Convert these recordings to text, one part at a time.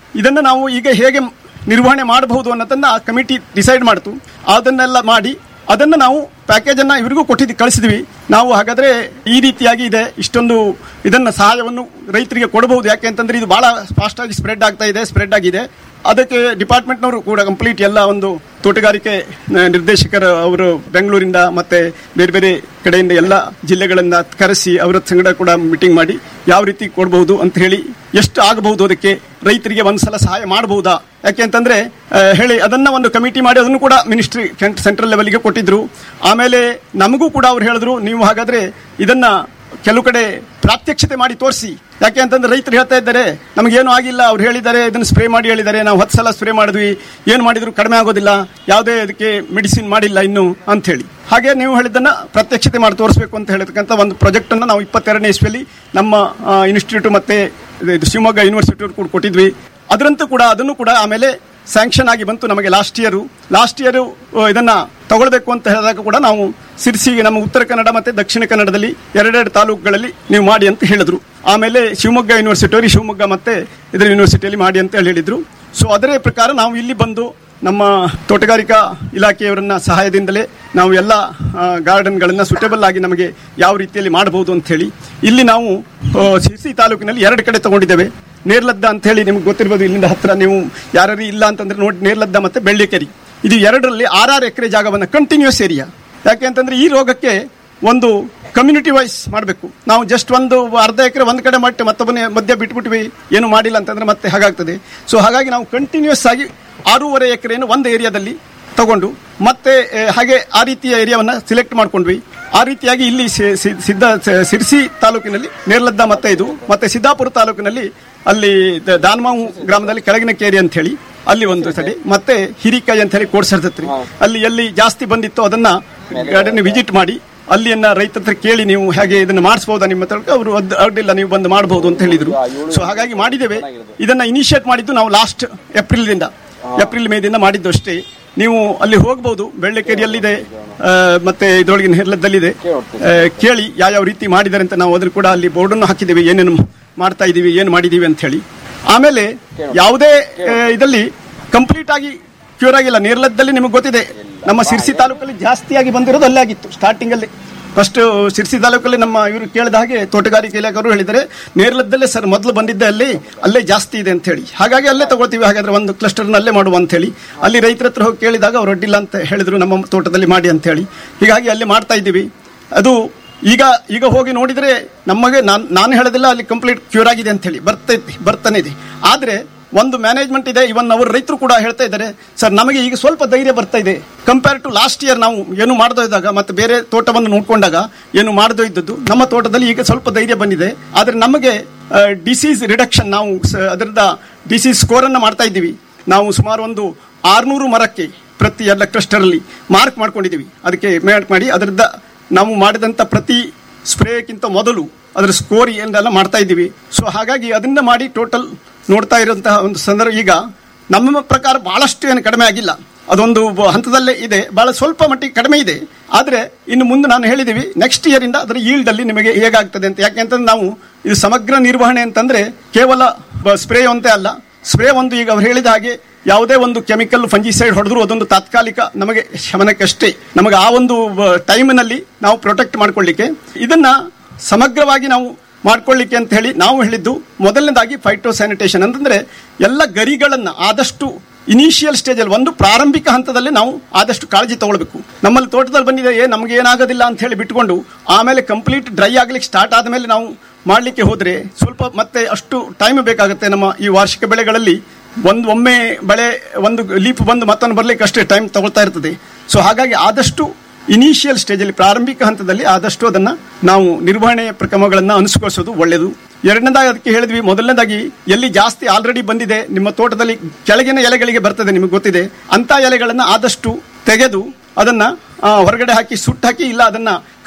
ಇದನ್ನು ನಾವು ಈಗ ಹೇಗೆ ನಿರ್ವಹಣೆ ಮಾಡಬಹುದು ಅನ್ನೋದನ್ನ ಆ ಕಮಿಟಿ ಡಿಸೈಡ್ ಮಾಡ್ತು ಅದನ್ನೆಲ್ಲ ಮಾಡಿ ಅದನ್ನು ನಾವು ಪ್ಯಾಕೇಜ್ ಅನ್ನ ಇವರಿಗೂ ಕೊಟ್ಟಿದ್ದು ಕಳಿಸಿದ್ವಿ ನಾವು ಹಾಗಾದ್ರೆ ಈ ರೀತಿಯಾಗಿ ಇದೆ ಇಷ್ಟೊಂದು ಇದನ್ನ ಸಹಾಯವನ್ನು ರೈತರಿಗೆ ಕೊಡಬಹುದು ಯಾಕೆ ಅಂತಂದ್ರೆ ಇದು ಬಹಳ ಫಾಸ್ಟ್ ಆಗಿ ಸ್ಪ್ರೆಡ್ ಆಗ್ತಾ ಇದೆ ಸ್ಪ್ರೆಡ್ ಆಗಿದೆ ಅದಕ್ಕೆ ಡಿಪಾರ್ಟ್ಮೆಂಟ್ನವರು ಕೂಡ ಕಂಪ್ಲೀಟ್ ಎಲ್ಲ ಒಂದು ತೋಟಗಾರಿಕೆ ಆ, ನಿರ್ದೇಶಕರ ಅವರು ಬೆಂಗಳೂರಿಂದ ಮತ್ತೆ ಬೇರೆ ಬೇರೆ ಕಡೆಯಿಂದ ಎಲ್ಲ ಜಿಲ್ಲೆಗಳಿಂದ ಕರೆಸಿ ಅವರ ಸಂಗಡ ಕೂಡ ಮೀಟಿಂಗ್ ಮಾಡಿ ಯಾವ ರೀತಿ ಕೊಡಬಹುದು ಅಂತ ಹೇಳಿ ಎಷ್ಟು ಆಗಬಹುದು ಅದಕ್ಕೆ ರೈತರಿಗೆ ಒಂದ್ಸಲ ಸಹಾಯ ಮಾಡಬಹುದಾ ಯಾಕೆ ಅಂತಂದ್ರೆ ಆ, ಹೇಳಿ ಅದನ್ನ ಒಂದು ಕಮಿಟಿ ಮಾಡಿ ಅದನ್ನು ಕೂಡ ಮಿನಿಸ್ಟ್ರಿ ಸೆಂಟ್ರಲ್ ಲೆವೆಲ್ಗೆ ಕೊಟ್ಟಿದ್ರು ಆಮೇಲೆ ನಮಗೂ ಕೂಡ ಅವ್ರು ಹೇಳಿದ್ರು ನೀವು ಹಾಗಾದ್ರೆ ಇದನ್ನ ಕೆಲವು ಕಡೆ ಪ್ರಾತ್ಯಕ್ಷತೆ ಮಾಡಿ ತೋರಿಸಿ ಯಾಕೆ ಅಂತಂದ್ರೆ ರೈತರು ಹೇಳ್ತಾ ಇದ್ದಾರೆ ನಮಗೇನು ಆಗಿಲ್ಲ ಅವ್ರು ಹೇಳಿದ್ದಾರೆ ಇದನ್ನು ಸ್ಪ್ರೇ ಮಾಡಿ ಹೇಳಿದ್ದಾರೆ ನಾವು ಹತ್ತು ಸಲ ಸ್ಪ್ರೇ ಮಾಡಿದ್ವಿ ಏನು ಮಾಡಿದ್ರು ಕಡಿಮೆ ಆಗೋದಿಲ್ಲ ಯಾವುದೇ ಅದಕ್ಕೆ ಮೆಡಿಸಿನ್ ಮಾಡಿಲ್ಲ ಇನ್ನು ಅಂತ ಹೇಳಿ ಹಾಗೆ ನೀವು ಹೇಳಿದ್ದನ್ನ ಪ್ರತ್ಯಕ್ಷತೆ ಮಾಡಿ ತೋರಿಸಬೇಕು ಅಂತ ಹೇಳಿರ್ತಕ್ಕಂಥ ಒಂದು ಪ್ರಾಜೆಕ್ಟ್ ಅನ್ನು ನಾವು ಇಪ್ಪತ್ತೆರಡನೇ ಇಸ್ವಿಯಲ್ಲಿ ನಮ್ಮ ಇನ್ಸ್ಟಿಟ್ಯೂಟ್ ಮತ್ತೆ ಇದು- ಇದು ಶಿವಮೊಗ್ಗ ಯೂನಿವರ್ಸಿಟಿ ಕೂಡ ಕೊಟ್ಟಿದ್ವಿ ಅದರಂತೂ ಕೂಡ ಅದನ್ನು ಕೂಡ ಆಮೇಲೆ ಸ್ಯಾಂಕ್ಷನ್ ಆಗಿ ಬಂತು ನಮಗೆ ಲಾಸ್ಟ್ ಇಯರ್ ಲಾಸ್ಟ್ ಇಯರ್ ಇದನ್ನ ತಗೊಳ್ಬೇಕು ಅಂತ ಹೇಳಿದಾಗ ಕೂಡ ನಾವು ಸಿರ್ಸಿಗೆ ನಮ್ಮ ಉತ್ತರ ಕನ್ನಡ ಮತ್ತೆ ದಕ್ಷಿಣ ಕನ್ನಡದಲ್ಲಿ ಎರಡೆರಡು ತಾಲೂಕುಗಳಲ್ಲಿ ನೀವು ಮಾಡಿ ಅಂತ ಹೇಳಿದ್ರು ಆಮೇಲೆ ಶಿವಮೊಗ್ಗ ಯೂನಿವರ್ಸಿಟಿ ಶಿವಮೊಗ್ಗ ಮತ್ತೆ ಇದರ ಯೂನಿವರ್ಸಿಟಿಯಲ್ಲಿ ಮಾಡಿ ಅಂತ ಹೇಳಿ ಹೇಳಿದ್ರು ಸೊ ಅದರ ಪ್ರಕಾರ ನಾವು ಇಲ್ಲಿ ಬಂದು ನಮ್ಮ ತೋಟಗಾರಿಕಾ ಇಲಾಖೆಯವರನ್ನ ಸಹಾಯದಿಂದಲೇ ನಾವು ಎಲ್ಲ ಗಾರ್ಡನ್ಗಳನ್ನ ಸುಟೇಬಲ್ ಆಗಿ ನಮಗೆ ಯಾವ ರೀತಿಯಲ್ಲಿ ಮಾಡಬಹುದು ಅಂತ ಹೇಳಿ ಇಲ್ಲಿ ನಾವು ಆ, ಸಿರ್ಸಿ ತಾಲೂಕಿನಲ್ಲಿ ಎರಡು ಕಡೆ ತಗೊಂಡಿದ್ದೇವೆ ನೇರ್ಲದ್ದ ಅಂತ ಹೇಳಿ ನಿಮ್ಗೆ ಗೊತ್ತಿರ್ಬೋದು ಇಲ್ಲಿಂದ ಹತ್ರ ನೀವು ಯಾರು ಇಲ್ಲ ಅಂತಂದ್ರೆ ನೋಡಿ ನೇರ್ಲದ್ದ ಮತ್ತೆ ಬೆಳ್ಳಿಕೆರಿ ಇದು ಎರಡರಲ್ಲಿ ಆರಾರು ಎಕರೆ ಜಾಗವನ್ನ ಕಂಟಿನ್ಯೂಸ್ ಏರಿಯಾ ಯಾಕೆ ಅಂತಂದ್ರೆ ಈ ರೋಗಕ್ಕೆ ಒಂದು ಕಮ್ಯುನಿಟಿ ವೈಸ್ ಮಾಡಬೇಕು ನಾವು ಜಸ್ಟ್ ಒಂದು ಅರ್ಧ ಎಕರೆ ಒಂದು ಕಡೆ ಮಾಡಿ ಮತ್ತೊಬ್ಬನೇ ಮಧ್ಯ ಬಿಟ್ಬಿಟ್ವಿ ಏನು ಮಾಡಿಲ್ಲ ಅಂತಂದ್ರೆ ಮತ್ತೆ ಹಾಗಾಗ್ತದೆ ಸೊ ಹಾಗಾಗಿ ನಾವು ಕಂಟಿನ್ಯೂಸ್ ಆಗಿ ಆರೂವರೆ ಎಕರೆಯನ್ನು ಒಂದು ಏರಿಯಾದಲ್ಲಿ ತಗೊಂಡು ಮತ್ತೆ ಆ, ಹಾಗೆ ಆ ರೀತಿಯ ಏರಿಯಾವನ್ನ ಸಿಲೆಕ್ಟ್ ಮಾಡ್ಕೊಂಡ್ವಿ ಆ ರೀತಿಯಾಗಿ ಇಲ್ಲಿ ಸಿ- ಸಿ- ಸಿದ್ದ ಸ- ಸಿರ್ಸಿ ತಾಲೂಕಿನಲ್ಲಿ ನೇರ್ಲದ್ದ ಮತ್ತೆ ಇದು ಮತ್ತೆ ಸಿದ್ದಾಪುರ ತಾಲೂಕಿನಲ್ಲಿ ಅಲ್ಲಿ ದ- ದಾನಮಾವು ಗ್ರಾಮದಲ್ಲಿ ಕೆಳಗಿನ ಕೇರಿ ಅಂತ ಹೇಳಿ ಅಲ್ಲಿ ಒಂದು ಸರಿ ಮತ್ತೆ ಹಿರಿಕಾಯಿ ಅಂತ ಹೇಳಿ ಕೋಡ್ಸರ್ತೈತ್ರಿ ಅಲ್ಲಿ ಎಲ್ಲಿ ಜಾಸ್ತಿ ಬಂದಿತ್ತು ಅದನ್ನ ಗಾರ್ಡನ್ ವಿಸಿಟ್ ಮಾಡಿ ಅಲ್ಲಿಯನ್ನ ರೈತರ ಹತ್ರ ಕೇಳಿ ನೀವು ಹೇಗೆ ಇದನ್ನ ಮಾಡಿಸಬಹುದಾ ನಿಮ್ಮ ಹತ್ರ ಅವರು ಅದ್- ಅಡ್ಡಿಲ್ಲ ನೀವು ಬಂದು ಮಾಡಬಹುದು ಅಂತ ಹೇಳಿದ್ರು ಸೊ ಹಾಗಾಗಿ ಮಾಡಿದ್ದೇವೆ ಇದನ್ನ ಇನಿಷಿಯೇಟ್ ಮಾಡಿದ್ದು ನಾವು ಲಾಸ್ಟ್ ಏಪ್ರಿಲ್ದಿಂದ ಏಪ್ರಿಲ್ ಮೇದಿಂದ ಮಾಡಿದ್ದು ಅಷ್ಟೇ ನೀವು ಅಲ್ಲಿ ಹೋಗಬಹುದು ಬೆಳ್ಳೆಕೆರೆಯಲ್ಲಿದೆ ಆ, ಮತ್ತೆ ಇದರೊಳಗಿನ ಹೆರ್ಲದ್ದಲ್ಲಿದೆ ಆ, ಕೇಳಿ ಯಾವ್ಯಾವ ರೀತಿ ಮಾಡಿದ್ದಾರೆ ಅಂತ ನಾವು ಅದ್ರ ಕೂಡ ಅಲ್ಲಿ ಬೋರ್ಡನ್ನು ಹಾಕಿದ್ದೇವೆ ಏನೇನು ಮಾಡ್ತಾ ಇದೀವಿ ಏನು ಮಾಡಿದೀವಿ ಅಂತ ಹೇಳಿ ಆಮೇಲೆ ಯಾವುದೇ ಆ, ಇದರಲ್ಲಿ ಕಂಪ್ಲೀಟ್ ಆಗಿ ಕ್ಯೂರ್ ಆಗಿಲ್ಲ ನೇರ್ಲದ್ದಲ್ಲಿ ನಿಮಗೆ ಗೊತ್ತಿದೆ ನಮ್ಮ ಸಿರ್ಸಿ ತಾಲೂಕಲ್ಲಿ ಜಾಸ್ತಿಯಾಗಿ ಬಂದಿರೋದು ಅಲ್ಲೇ ಆಗಿತ್ತು ಸ್ಟಾರ್ಟಿಂಗ್ ಅಲ್ಲಿ ಫಸ್ಟ್ ಸಿರ್ಸಿ ತಾಲೂಕಲ್ಲಿ ನಮ್ಮ ಇವರು ಕೇಳಿದ ಹಾಗೆ ತೋಟಗಾರಿಕೆ ಇಲಾಖೆಯವರು ಹೇಳಿದ್ದಾರೆ ನೇರ್ಲದ್ದಲ್ಲೇ ಸರ್ ಮೊದಲು ಬಂದಿದ್ದೆ ಅಲ್ಲಿ ಅಲ್ಲೇ ಜಾಸ್ತಿ ಇದೆ ಅಂತ ಹೇಳಿ ಹಾಗಾಗಿ ಅಲ್ಲೇ ತಗೊಳ್ತೀವಿ ಹಾಗಾದ್ರೆ ಒಂದು ಕ್ಲಸ್ಟರ್ನ ಅಲ್ಲೇ ಮಾಡುವ ಅಂತ ಹೇಳಿ ಅಲ್ಲಿ ರೈತರ ಹತ್ರ ಹೋಗಿ ಕೇಳಿದಾಗ ಅವ್ರು ಅಡ್ಡಿಲ್ಲ ಅಂತ ಹೇಳಿದ್ರು ನಮ್ಮ ತೋಟದಲ್ಲಿ ಮಾಡಿ ಅಂತ ಹೇಳಿ ಹೀಗಾಗಿ ಅಲ್ಲಿ ಮಾಡ್ತಾ ಇದ್ದೀವಿ ಅದು ಈಗ ಈಗ ಹೋಗಿ ನೋಡಿದ್ರೆ ನಮಗೆ ನಾನು ನಾನು ಹೇಳೋದಿಲ್ಲ ಅಲ್ಲಿ ಕಂಪ್ಲೀಟ್ ಕ್ಯೂರ್ ಆಗಿದೆ ಅಂತ ಹೇಳಿ ಬರ್ತೈತಿ ಬರ್ತಾನೆ ಇದೆ ಆದ್ರೆ ಒಂದು ಮ್ಯಾನೇಜ್ಮೆಂಟ್ ಇದೆ ಇವನ್ ಅವರು ರೈತರು ಕೂಡ ಹೇಳ್ತಾ ಇದ್ದಾರೆ ಸರ್ ನಮಗೆ ಈಗ ಸ್ವಲ್ಪ ಧೈರ್ಯ ಬರ್ತಾ ಇದೆ ಕಂಪೇರ್ ಟು ಲಾಸ್ಟ್ ಇಯರ್ ನಾವು ಏನು ಮಾಡದೋ ಇದ್ದಾಗ ಮತ್ತೆ ಬೇರೆ ತೋಟವನ್ನು ನೋಡ್ಕೊಂಡಾಗ ಏನು ಮಾಡದೋ ಇದ್ದದ್ದು ನಮ್ಮ ತೋಟದಲ್ಲಿ ಈಗ ಸ್ವಲ್ಪ ಧೈರ್ಯ ಬಂದಿದೆ ಆದ್ರೆ ನಮಗೆ ಡಿಸೀಸ್ ರಿಡಕ್ಷನ್ ನಾವು ಸ- ಅದರದ ಡಿಸೀಸ್ ಸ್ಕೋರ್ ಅನ್ನ ಮಾಡ್ತಾ ಇದ್ದೀವಿ ನಾವು ಸುಮಾರು ಒಂದು ಆರ್ನೂರು ಮರಕ್ಕೆ ಪ್ರತಿ ಎಲ್ಲ ಕ್ಲಸ್ಟರ್ ಅಲ್ಲಿ ಮಾರ್ಕ್ ಮಾಡ್ಕೊಂಡಿದ್ದೀವಿ ಅದಕ್ಕೆ ಮಾರ್ಕ್ ಮಾಡಿ ಅದರದ ನಾವು ಮಾಡಿದಂತ ಪ್ರತಿ ಸ್ಪ್ರೇಕ್ಕಿಂತ ಮೊದಲು ಅದರ ಸ್ಕೋರ್ ಏನೆಲ್ಲ ಮಾಡ್ತಾ ಇದ್ದೀವಿ ಸೊ ಹಾಗಾಗಿ ಅದನ್ನ ಮಾಡಿ ಟೋಟಲ್ ನೋಡ್ತಾ ಇರುವಂತಹ ಒಂದು ಸಂದರ್ಭ ಈಗ ನಮ್ಮ ಪ್ರಕಾರ ಬಹಳಷ್ಟು ಏನು ಕಡಿಮೆ ಆಗಿಲ್ಲ ಅದೊಂದು ಬ- ಹಂತದಲ್ಲೇ ಇದೆ ಬಹಳ ಸ್ವಲ್ಪ ಮಟ್ಟಿಗೆ ಕಡಿಮೆ ಇದೆ ಆದ್ರೆ ಇನ್ನು ಮುಂದೆ ನಾನು ಹೇಳಿದೀವಿ ನೆಕ್ಸ್ಟ್ ಇಯರ್ ಇಂದ ಅದರ ಈಲ್ಡ್ ಅಲ್ಲಿ ನಿಮಗೆ ಹೇಗಾಗ್ತದೆ ಅಂತ ಯಾಕೆ ಅಂತಂದ್ರೆ ನಾವು ಇದು ಸಮಗ್ರ ನಿರ್ವಹಣೆ ಅಂತಂದ್ರೆ ಕೇವಲ ಸ್ಪ್ರೇ ಒಂದೇ ಅಲ್ಲ ಸ್ಪ್ರೇ ಒಂದು ಈಗ ಅವ್ರು ಹೇಳಿದ ಹಾಗೆ ಯಾವುದೇ ಒಂದು ಕೆಮಿಕಲ್ ಫಂಜಿಸೈಡ್ ಹೊಡೆದ್ರು ಅದೊಂದು ತಾತ್ಕಾಲಿಕ ನಮಗೆ ಶಮನಕ್ಕಷ್ಟೇ ನಮಗೆ ಆ ಒಂದು ಟೈಮಿನಲ್ಲಿ ನಾವು ಪ್ರೊಟೆಕ್ಟ್ ಮಾಡ್ಕೊಳ್ಳಿಕ್ಕೆ ಇದನ್ನ ಸಮಗ್ರವಾಗಿ ನಾವು ಮಾಡ್ಕೊಳ್ಳಿಕ್ಕೆ ಅಂತ ಹೇಳಿ ನಾವು ಹೇಳಿದ್ದು ಮೊದಲನೇದಾಗಿ ಫೈಟೋ ಸ್ಯಾನಿಟೇಷನ್ ಅಂತಂದ್ರೆ ಎಲ್ಲ ಗರಿಗಳನ್ನ ಆದಷ್ಟು ಇನಿಷಿಯಲ್ ಸ್ಟೇಜ್ ಅಲ್ಲಿ ಒಂದು ಪ್ರಾರಂಭಿಕ ಹಂತದಲ್ಲಿ ನಾವು ಆದಷ್ಟು ಕಾಳಜಿ ತಗೊಳ್ಬೇಕು ನಮ್ಮಲ್ಲಿ ತೋಟದಲ್ಲಿ ಬಂದಿದೆ ಏ ನಮಗೆ ಏನಾಗೋದಿಲ್ಲ ಅಂತ ಹೇಳಿ ಬಿಟ್ಕೊಂಡು ಆಮೇಲೆ ಕಂಪ್ಲೀಟ್ ಡ್ರೈ ಆಗ್ಲಿಕ್ಕೆ ಸ್ಟಾರ್ಟ್ ಆದ್ಮೇಲೆ ನಾವು ಮಾಡ್ಲಿಕ್ಕೆ ಹೋದ್ರೆ ಸ್ವಲ್ಪ ಮತ್ತೆ ಅಷ್ಟು ಟೈಮ್ ಬೇಕಾಗುತ್ತೆ ನಮ್ಮ ಈ ವಾರ್ಷಿಕ ಬೆಳೆಗಳಲ್ಲಿ ಒಂದು ಒಮ್ಮೆ ಬೆಳೆ ಒಂದು ಲೀಪ್ ಬಂದು ಮತ್ತೊಂದು ಬರ್ಲಿಕ್ಕೆ ಅಷ್ಟೇ ಟೈಮ್ ತಗೊಳ್ತಾ ಇರ್ತದೆ ಸೊ ಹಾಗಾಗಿ ಆದಷ್ಟು ಇನಿಷಿಯಲ್ ಸ್ಟೇಜಲ್ಲಿ ಪ್ರಾರಂಭಿಕ ಹಂತದಲ್ಲಿ ಆದಷ್ಟು ಅದನ್ನ ನಾವು ನಿರ್ವಹಣೆಯ ಕ್ರಮಗಳನ್ನ ಅನುಸರಿಸೋದು ಒಳ್ಳೆಯದು ಎರಡನೇದಾಗಿ ಅದಕ್ಕೆ ಹೇಳಿದ್ವಿ ಮೊದಲನೇದಾಗಿ ಎಲ್ಲಿ ಜಾಸ್ತಿ ಆಲ್ರೆಡಿ ಬಂದಿದೆ ನಿಮ್ಮ ತೋಟದಲ್ಲಿ ಕೆಳಗಿನ ಎಲೆಗಳಿಗೆ ಬರ್ತದೆ ನಿಮಗೆ ಗೊತ್ತಿದೆ ಅಂತ ಎಲೆಗಳನ್ನ ಆದಷ್ಟು ತೆಗೆದು ಅದನ್ನ ಆ, ಹೊರಗಡೆ ಹಾಕಿ ಸುಟ್ಟು ಹಾಕಿ ಇಲ್ಲ ಅದನ್ನ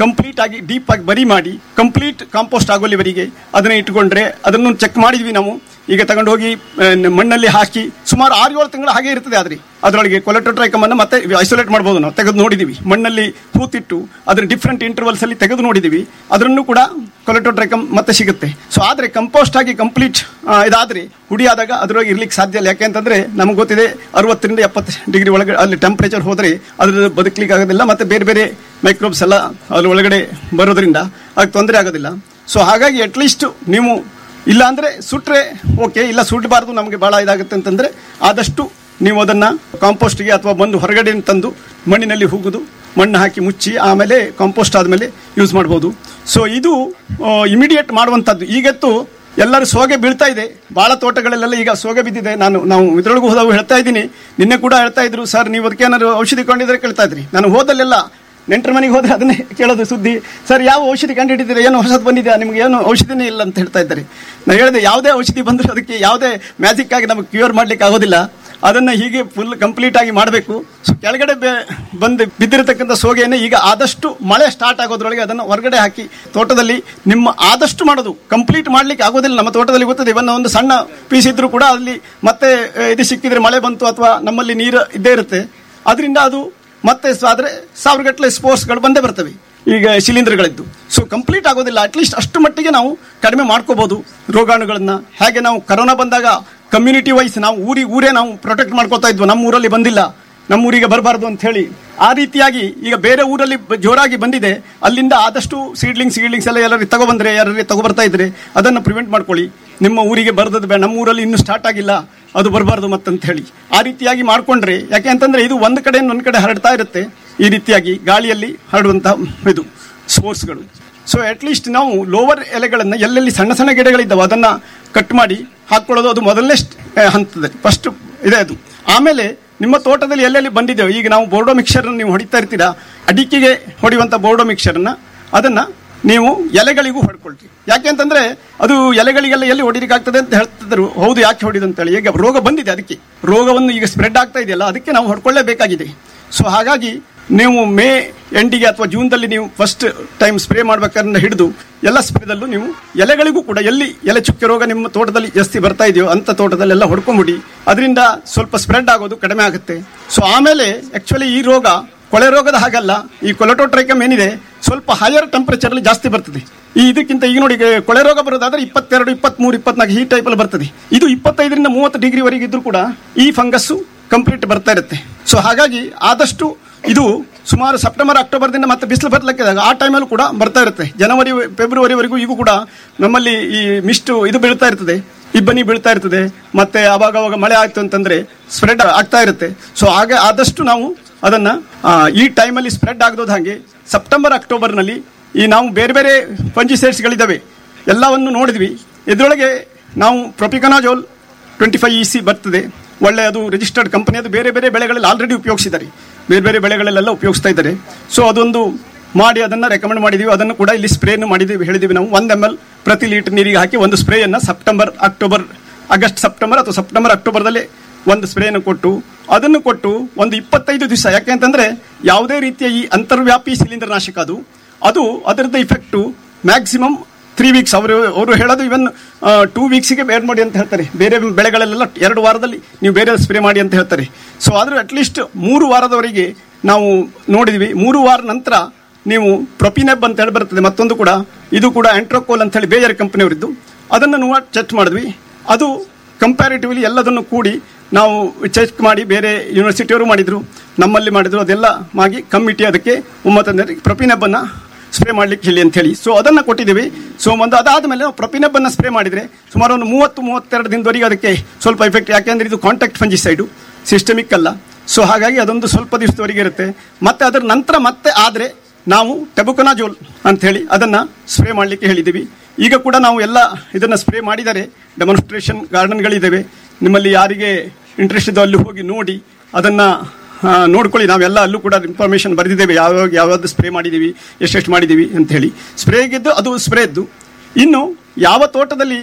ಕಂಪ್ಲೀಟ್ ಆಗಿ ಡೀಪ್ ಆಗಿ ಬರಿ ಮಾಡಿ ಕಂಪ್ಲೀಟ್ ಕಾಂಪೋಸ್ಟ್ ಆಗೋಲಿವರೆಗೆ ಅದನ್ನ ಇಟ್ಕೊಂಡ್ರೆ ಅದನ್ನು ಚೆಕ್ ಮಾಡಿದ್ವಿ ನಾವು ಈಗ ತಗೊಂಡು ಹೋಗಿ ಆ, ನ- ಮಣ್ಣಲ್ಲಿ ಹಾಕಿ ಸುಮಾರು ಆರು ಏಳು ತಿಂಗಳು ಹಾಗೆ ಇರ್ತದೆ ಆದ್ರೆ ಅದರೊಳಗೆ ಕೊಲೆಟೋಟ್ರೈಕಮ್ ಅನ್ನು ಮತ್ತೆ ಐಸೋಲೇಟ್ ಮಾಡಬಹುದು ನಾವು ತೆಗೆದು ನೋಡಿದೀವಿ ಮಣ್ಣಲ್ಲಿ ಹೂತಿಟ್ಟು ಅದನ್ನ ಡಿಫ್ರೆಂಟ್ ಇಂಟರ್ವಲ್ಸ್ ಅಲ್ಲಿ ತೆಗೆದು ನೋಡಿದೀವಿ ಅದರನ್ನು ಕೂಡ ಕೊಲೆಟೋಟ್ರೈಕಮ್ ಮತ್ತೆ ಸಿಗುತ್ತೆ ಸೊ ಆದ್ರೆ ಕಂಪೋಸ್ಟ್ ಆಗಿ ಕಂಪ್ಲೀಟ್ ಇದಾದ್ರೆ ಹುಡಿ ಆದಾಗ ಅದರೊಳಗೆ ಇರ್ಲಿಕ್ಕೆ ಸಾಧ್ಯ ಇಲ್ಲ ಯಾಕೆಂತಂದ್ರೆ ನಮ್ಗೆ ಗೊತ್ತಿದೆ ಅರವತ್ತರಿಂದ ಎಪ್ಪತ್ತು ಡಿಗ್ರಿ ಒಳಗಡೆ ಅಲ್ಲಿ ಟೆಂಪರೇಚರ್ ಹೋದ್ರೆ ಅದ್ರ ಬದುಕಲಿಕ್ಕೆ ಆಗೋದಿಲ್ಲ ಮತ್ತೆ ಬೇರೆ ಬೇರೆ ಮೈಕ್ರೋಬ್ಸ್ ಎಲ್ಲ ಅದ್ರ ಒಳಗಡೆ ಬರೋದ್ರಿಂದ ಅದಕ್ಕೆ ತೊಂದರೆ ಆಗೋದಿಲ್ಲ ಸೊ ಹಾಗಾಗಿ ಅಟ್ಲೀಸ್ಟ್ ನೀವು ಇಲ್ಲ ಅಂದ್ರೆ ಸುಟ್ರೆ ಓಕೆ ಇಲ್ಲ ಸುಡಬಾರ್ದು ನಮಗೆ ಬಹಳ ಇದಾಗುತ್ತೆ ಅಂತಂದ್ರೆ ಆದಷ್ಟು ನೀವು ಅದನ್ನ ಕಾಂಪೋಸ್ಟ್ಗೆ ಅಥವಾ ಬಂದು ಹೊರಗಡೆ ತಂದು ಮಣ್ಣಿನಲ್ಲಿ ಹೋಗುದು ಮಣ್ಣು ಹಾಕಿ ಮುಚ್ಚಿ ಆಮೇಲೆ ಕಾಂಪೋಸ್ಟ್ ಆದಮೇಲೆ ಯೂಸ್ ಮಾಡ್ಬೋದು ಸೊ ಇದು ಇಮಿಡಿಯೇಟ್ ಮಾಡುವಂಥದ್ದು ಈಗತ್ತು ಎಲ್ಲರೂ ಸೋಗೆ ಬೀಳ್ತಾ ಇದೆ ಬಹಳ ತೋಟಗಳಲ್ಲೆಲ್ಲ ಈಗ ಸೋಗೆ ಬಿದ್ದಿದೆ ನಾನು ನಾವು ಇದ್ರೊಳಗೂ ಹೋದವು ಹೇಳ್ತಾ ಇದ್ದೀನಿ ನಿನ್ನೆ ಕೂಡ ಹೇಳ್ತಾ ಇದ್ರು ಸರ್ ನೀವು ಅದಕ್ಕೆ ಏನಾದ್ರು ಔಷಧಿ ಕೊಂಡಿದ್ರೆ ಕೇಳ್ತಾ ಇದ್ರಿ ನಾನು ಹೋದಲ್ಲೆಲ್ಲ ನೆಂಟರ ಮನೆಗೆ ಹೋದ್ರೆ ಅದನ್ನೇ ಕೇಳೋದು ಸುದ್ದಿ ಸರ್ ಯಾವ ಔಷಧಿ ಕಂಡುಹಿಡಿದಿದ್ರೆ ಏನು ಹೊಸದು ಬಂದಿದೆ ನಿಮ್ಗೆ ಏನು ಔಷಧಿನೇ ಇಲ್ಲ ಅಂತ ಹೇಳ್ತಾ ಇದ್ದಾರೆ ನಾನು ಹೇಳಿದೆ ಯಾವುದೇ ಔಷಧಿ ಬಂದರೂ ಅದಕ್ಕೆ ಯಾವುದೇ ಮ್ಯಾಜಿಕ್ ಆಗಿ ನಮಗೆ ಕ್ಯೂರ್ ಮಾಡ್ಲಿಕ್ಕೆ ಆಗೋದಿಲ್ಲ ಅದನ್ನ ಹೀಗೆ ಫುಲ್ ಕಂಪ್ಲೀಟ್ ಆಗಿ ಮಾಡಬೇಕು ಸೊ ಕೆಳಗಡೆ ಬೆ- ಬಂದು ಬಿದ್ದಿರತಕ್ಕಂಥ ಸೋಗೆಯನ್ನು ಈಗ ಆದಷ್ಟು ಮಳೆ ಸ್ಟಾರ್ಟ್ ಆಗೋದ್ರೊಳಗೆ ಅದನ್ನು ಹೊರಗಡೆ ಹಾಕಿ ತೋಟದಲ್ಲಿ ನಿಮ್ಮ ಆದಷ್ಟು ಮಾಡೋದು ಕಂಪ್ಲೀಟ್ ಮಾಡ್ಲಿಕ್ಕೆ ಆಗೋದಿಲ್ಲ ನಮ್ಮ ತೋಟದಲ್ಲಿ ಗೊತ್ತದೆ ಇವನ್ನ ಒಂದು ಸಣ್ಣ ಪೀಸ್ ಇದ್ರೂ ಕೂಡ ಅಲ್ಲಿ ಮತ್ತೆ ಆ, ಇದು ಸಿಕ್ಕಿದ್ರೆ ಮಳೆ ಬಂತು ಅಥವಾ ನಮ್ಮಲ್ಲಿ ನೀರು ಇದ್ದೇ ಇರುತ್ತೆ ಅದರಿಂದ ಅದು ಮತ್ತೆ ಸ- ಆದ್ರೆ ಸಾವಿರಗಟ್ಟಲೆ ಸ್ಪೋರ್ಟ್ಸ್ಗಳು ಬಂದೇ ಬರ್ತವೆ ಈಗ ಶಿಲೀಂಧ್ರಗಳಿದ್ದು ಸೊ ಕಂಪ್ಲೀಟ್ ಆಗೋದಿಲ್ಲ ಅಟ್ಲೀಸ್ಟ್ ಅಷ್ಟು ಮಟ್ಟಿಗೆ ನಾವು ಕಡಿಮೆ ಮಾಡ್ಕೋಬಹುದು ರೋಗಾಣುಗಳನ್ನ ಹೇಗೆ ನಾವು ಕರೋನಾ ಬಂದಾಗ ಕಮ್ಯುನಿಟಿ ವೈಸ್ ನಾವು ಊರಿಗೆ ಊರೇ ನಾವು ಪ್ರೊಟೆಕ್ಟ್ ಮಾಡ್ಕೋತಾ ಇದ್ವು ನಮ್ಮ ಊರಲ್ಲಿ ಬಂದಿಲ್ಲ ನಮ್ಮ ಊರಿಗೆ ಬರಬಾರ್ದು ಅಂತ ಹೇಳಿ ಆ ರೀತಿಯಾಗಿ ಈಗ ಬೇರೆ ಊರಲ್ಲಿ ಬ- ಜೋರಾಗಿ ಬಂದಿದೆ ಅಲ್ಲಿಂದ ಆದಷ್ಟು ಸೀಡ್ಲಿಂಗ್ಸ್ ಸೀಡ್ಲಿಂಗ್ಸ್ ಎಲ್ಲ ಎಲ್ಲರೂ ತಗೊಬಂದ್ರೆ ಯಾರು ತಗೊಬರ್ತಾ ಇದ್ರೆ ಅದನ್ನು ಪ್ರಿವೆಂಟ್ ಮಾಡ್ಕೊಳ್ಳಿ ನಿಮ್ಮ ಊರಿಗೆ ಬರದದ್ದು ಬೇಡ ನಮ್ಮ ಊರಲ್ಲಿ ಇನ್ನೂ ಸ್ಟಾರ್ಟ್ ಆಗಿಲ್ಲ ಅದು ಬರಬಾರ್ದು ಮತ್ತಂತ ಹೇಳಿ ಆ ರೀತಿಯಾಗಿ ಮಾಡ್ಕೊಂಡ್ರೆ ಯಾಕೆ ಅಂತಂದ್ರೆ ಇದು ಒಂದು ಕಡೆ ಒಂದು ಕಡೆ ಹರಡ್ತಾ ಇರುತ್ತೆ ಈ ರೀತಿಯಾಗಿ ಗಾಳಿಯಲ್ಲಿ ಹರಡುವಂತಹ ಇದು ಸ್ಪೋರ್ಟ್ಸ್ಗಳು ಸೊ ಅಟ್ಲೀಸ್ಟ್ ನಾವು ಲೋವರ್ ಎಲೆಗಳನ್ನು ಎಲ್ಲೆಲ್ಲಿ ಸಣ್ಣ ಸಣ್ಣ ಗಿಡಗಳಿದ್ದಾವೆ ಅದನ್ನ ಕಟ್ ಮಾಡಿ ಹಾಕೊಳ್ಳೋದು ಅದು ಮೊದಲನೇ ಸ್ಟ್- ಆ, ಹಂತದಲ್ಲಿ ಫಸ್ಟ್ ಇದೆ ಅದು ಆಮೇಲೆ ನಿಮ್ಮ ತೋಟದಲ್ಲಿ ಎಲ್ಲೆಲ್ಲಿ ಬಂದಿದ್ದೇವೆ ಈಗ ನಾವು ಬೋರ್ಡೋ ಮಿಕ್ಸರ್ ನೀವು ಹೊಡಿತಾ ಇರ್ತೀರಾ ಅಡಿಕೆಗೆ ಹೊಡೆಯುವಂತ ಬೋರ್ಡೋ ಮಿಕ್ಸರ್ನ ಅದನ್ನ ನೀವು ಎಲೆಗಳಿಗೂ ಹೊಡ್ಕೊಳ್ತೀವಿ ಯಾಕೆ ಅಂತಂದ್ರೆ ಅದು ಎಲೆಗಳಿಗೆಲ್ಲ ಎಲ್ಲಿ ಹೊಡಿಲಿಕ್ಕಾಗ್ತದೆ ಅಂತ ಹೇಳ್ತಿದ್ರು ಹೌದು ಯಾಕೆ ಹೊಡಿದು ಅಂತೇಳಿ ಈಗ ರೋಗ ಬಂದಿದೆ ಅದಕ್ಕೆ ರೋಗವನ್ನು ಈಗ ಸ್ಪ್ರೆಡ್ ಆಗ್ತಾ ಇದೆಯಲ್ಲ ಅದಕ್ಕೆ ನಾವು ಹೊಡ್ಕೊಳ್ಳೇಬೇಕಾಗಿದೆ ಸೊ ಹಾಗಾಗಿ ನೀವು ಮೇ ಎಂಡಿಗೆ ಅಥವಾ ಜೂನ್ದಲ್ಲಿ ನೀವು ಫಸ್ಟ್ ಟೈಮ್ ಸ್ಪ್ರೇ ಮಾಡ್ಬೇಕಾದ್ರೆ ಹಿಡಿದು ಎಲ್ಲ ಸ್ಪ್ರೇದಲ್ಲೂ ನೀವು ಎಲೆಗಳಿಗೂ ಕೂಡ ಎಲ್ಲಿ ಎಲೆ ಚುಕ್ಕೆ ರೋಗ ನಿಮ್ಮ ತೋಟದಲ್ಲಿ ಜಾಸ್ತಿ ಬರ್ತಾ ಇದೆಯೋ ಅಂತ ತೋಟದಲ್ಲೆಲ್ಲ ಹೊಡ್ಕೊಂಬಿಡಿ ಅದರಿಂದ ಸ್ವಲ್ಪ ಸ್ಪ್ರೆಡ್ ಆಗೋದು ಕಡಿಮೆ ಆಗುತ್ತೆ ಸೊ ಆಮೇಲೆ ಆಕ್ಚುಲಿ ಈ ರೋಗ ಕೊಳೆ ರೋಗದ ಹಾಗಲ್ಲ ಈ ಕೊಲೆಟೋಟ್ರೈಕಮ್ ಏನಿದೆ ಸ್ವಲ್ಪ ಹೈಯರ್ ಟೆಂಪರೇಚರ್ ಅಲ್ಲಿ ಜಾಸ್ತಿ ಬರ್ತದೆ ಈ ಇದಕ್ಕಿಂತ ಈಗ ನೋಡಿ ಈಗ ಕೊಳೆ ರೋಗ ಬರೋದಾದ್ರೆ ಇಪ್ಪತ್ತೆರಡು ಇಪ್ಪತ್ಮೂರು ಇಪ್ಪತ್ನಾಲ್ಕು ಈ ಟೈಪ್ ಅಲ್ಲಿ ಬರ್ತದೆ ಇದು ಇಪ್ಪತ್ತೈದರಿಂದ ಮೂವತ್ತು ಡಿಗ್ರಿ ವರೆಗೆ ಇದ್ರೂ ಕೂಡ ಈ ಫಂಗಸ್ ಕಂಪ್ಲೀಟ್ ಬರ್ತಾ ಇರುತ್ತೆ ಸೊ ಹಾಗಾಗಿ ಆದಷ್ಟು ಇದು ಸುಮಾರು ಸೆಪ್ಟೆಂಬರ್ ಅಕ್ಟೋಬರ್ದಿಂದ ಮತ್ತೆ ಬಿಸಿಲು ಬರ್ಲಿಕ್ಕಿದಾಗ ಆ ಟೈಮಲ್ಲೂ ಕೂಡ ಬರ್ತಾ ಇರುತ್ತೆ ಜನವರಿ ಫೆಬ್ರವರಿವರೆಗೂ ಈಗ ಕೂಡ ನಮ್ಮಲ್ಲಿ ಈ ಮಿಸ್ಟು ಇದು ಬೀಳ್ತಾ ಇರ್ತದೆ ಇಬ್ಬನಿ ಬೀಳ್ತಾ ಇರ್ತದೆ ಮತ್ತೆ ಅವಾಗ ಅವಾಗ ಮಳೆ ಆಯ್ತು ಅಂತಂದ್ರೆ ಸ್ಪ್ರೆಡ್ ಆಗ್ತಾ ಇರುತ್ತೆ ಸೊ ಹಾಗೆ ಆದಷ್ಟು ನಾವು ಅದನ್ನ ಆ, ಈ ಟೈಮಲ್ಲಿ ಸ್ಪ್ರೆಡ್ ಆಗದೋದು ಹಾಗೆ ಸೆಪ್ಟೆಂಬರ್ ಅಕ್ಟೋಬರ್ನಲ್ಲಿ ಈ ನಾವು ಬೇರೆ ಬೇರೆ ಗಳಿದ್ದಾವೆ ಎಲ್ಲವನ್ನು ನೋಡಿದ್ವಿ ಇದರೊಳಗೆ ನಾವು propiconazole twenty five E C ಬರ್ತದೆ ಒಳ್ಳೆ ಅದು ರಿಜಿಸ್ಟರ್ಡ್ ಕಂಪನಿ ಅದು ಬೇರೆ ಬೇರೆ ಬೆಳೆಗಳಲ್ಲಿ ಆಲ್ರೆಡಿ ಉಪಯೋಗಿಸಿದ್ದಾರೆ ಬೇರೆ ಬೇರೆ ಬೆಳೆಗಳಲ್ಲೆಲ್ಲ ಉಪಯೋಗಿಸ್ತಾ ಇದ್ದಾರೆ ಸೊ ಅದೊಂದು ಮಾಡಿ ಅದನ್ನ ರೆಕಮೆಂಡ್ ಮಾಡಿದೀವಿ ಅದನ್ನು ಕೂಡ ಇಲ್ಲಿ ಸ್ಪ್ರೇನು ಮಾಡಿದೀವಿ ಹೇಳಿದೀವಿ ನಾವು ಒಂದು ಎಮ್ ಎಲ್ ಪ್ರತಿ ಲೀಟರ್ ನೀರಿಗೆ ಹಾಕಿ ಒಂದು ಸ್ಪ್ರೇಯನ್ನ ಸೆಪ್ಟೆಂಬರ್ ಅಕ್ಟೋಬರ್ ಆಗಸ್ಟ್ ಸೆಪ್ಟೆಂಬರ್ ಅಥವಾ ಸೆಪ್ಟೆಂಬರ್ ಅಕ್ಟೋಬರ್ದಲ್ಲಿ ಒಂದು ಸ್ಪ್ರೇಯನ್ನು ಕೊಟ್ಟು ಅದನ್ನು ಕೊಟ್ಟು ಒಂದು ಇಪ್ಪತ್ತೈದು ದಿವಸ ಯಾಕೆ ಅಂತಂದ್ರೆ ಯಾವುದೇ ರೀತಿಯ ಈ ಅಂತರ್ವ್ಯಾಪಿ ಶಿಲೀಂಧ್ರನಾಶಕ ಅದು ಅದು ಅದರದ್ದು ಇಫೆಕ್ಟು ಮ್ಯಾಕ್ಸಿಮಮ್ ತ್ರೀ ವೀಕ್ಸ್ ಅವರು ಅವರು ಹೇಳೋದು ಇವನ್ ಟೂ ವೀಕ್ಸಿಗೆ ಬೇರೆ ಮಾಡಿ ಅಂತ ಹೇಳ್ತಾರೆ ಬೇರೆ ಬೆಳೆಗಳಲ್ಲೆಲ್ಲ ಎರಡು ವಾರದಲ್ಲಿ ನೀವು ಬೇರೆ ಸ್ಪ್ರೇ ಮಾಡಿ ಅಂತ ಹೇಳ್ತಾರೆ ಸೊ ಆದರೂ ಅಟ್ಲೀಸ್ಟ್ ಮೂರು ವಾರದವರೆಗೆ ನಾವು ನೋಡಿದ್ವಿ ಮೂರು ವಾರ ನಂತರ ನೀವು ಪ್ರೊಪಿನೆಬ್ ಅಂತ ಹೇಳಿ ಬರ್ತದೆ ಮತ್ತೊಂದು ಕೂಡ ಇದು ಕೂಡ ಆಂಟ್ರೋಕೋಲ್ ಅಂತ ಹೇಳಿ ಬೇಜಾರ್ ಕಂಪನಿಯವರಿದ್ದು ಅದನ್ನು ನಾವು ಚೆಕ್ ಮಾಡಿದ್ವಿ ಅದು ಕಂಪ್ಯಾರಿಟಿವ್ಲಿ ಎಲ್ಲದನ್ನು ಕೂಡಿ ನಾವು ಚೆಕ್ ಮಾಡಿ ಬೇರೆ ಯೂನಿವರ್ಸಿಟಿಯವರು ಮಾಡಿದ್ರು ನಮ್ಮಲ್ಲಿ ಮಾಡಿದ್ರು ಅದೆಲ್ಲ ಮಾಗಿ ಕಮಿಟಿ ಅದಕ್ಕೆ ಒಮ್ಮತ್ತಂದ್ರೆ ಪ್ರೊಪಿನೆಬ್ ಅನ್ನ ಸ್ಪ್ರೇ ಮಾಡ್ಲಿಕ್ಕೆ ಹೇಳಿ ಅಂತ ಹೇಳಿ ಸೊ ಅದನ್ನ ಕೊಟ್ಟಿದ್ದೀವಿ ಸೊ ಒಂದು ಅದಾದ್ಮೇಲೆ ನಾವು ಪ್ರೊಪಿನೆಬ್ ಅನ್ನ ಸ್ಪ್ರೇ ಮಾಡಿದ್ರೆ ಸುಮಾರು ಒಂದು ಮೂವತ್ತು ಮೂವತ್ತೆರಡು ದಿನದವರೆಗೆ ಅದಕ್ಕೆ ಸ್ವಲ್ಪ ಎಫೆಕ್ಟ್ ಯಾಕೆಂದ್ರೆ ಇದು ಕಾಂಟ್ಯಾಕ್ಟ್ ಫಂಜಿಸೈಡು ಸಿಸ್ಟಮಿಕ್ ಅಲ್ಲ ಸೊ ಹಾಗಾಗಿ ಅದೊಂದು ಸ್ವಲ್ಪ ದಿವಸದವರೆಗೆ ಇರುತ್ತೆ ಮತ್ತೆ ಅದರ ನಂತರ ಮತ್ತೆ ಆದ್ರೆ ನಾವು ಟೆಬುಕನಾಜೋಲ್ ಅಂತ ಹೇಳಿ ಅದನ್ನ ಸ್ಪ್ರೇ ಮಾಡ್ಲಿಕ್ಕೆ ಹೇಳಿದ್ದೀವಿ ಈಗ ಕೂಡ ನಾವು ಎಲ್ಲ ಇದನ್ನ ಸ್ಪ್ರೇ ಮಾಡಿದರೆ ಡೆಮಾನ್ಸ್ಟ್ರೇಷನ್ ಗಾರ್ಡನ್ಗಳಿದ್ದಾವೆ ನಿಮ್ಮಲ್ಲಿ ಯಾರಿಗೆ ಇಂಟ್ರೆಸ್ಟ್ ಇದ್ದೋ ಅಲ್ಲಿ ಹೋಗಿ ನೋಡಿ ಅದನ್ನ ಆ, ನೋಡ್ಕೊಳ್ಳಿ ನಾವೆಲ್ಲ ಅಲ್ಲೂ ಕೂಡ ಇನ್ಫಾರ್ಮೇಶನ್ ಬರೆದಿದ್ದೇವೆ ಯಾವಾಗ ಯಾವ್ಯಾವ್ದು ಸ್ಪ್ರೇ ಮಾಡಿದ್ದೀವಿ ಎಷ್ಟೆಷ್ಟು ಮಾಡಿದ್ದೀವಿ ಅಂತ ಹೇಳಿ ಸ್ಪ್ರೇಗಿದ್ದು ಅದು ಸ್ಪ್ರೇದ್ದು ಇನ್ನು ಯಾವ ತೋಟದಲ್ಲಿ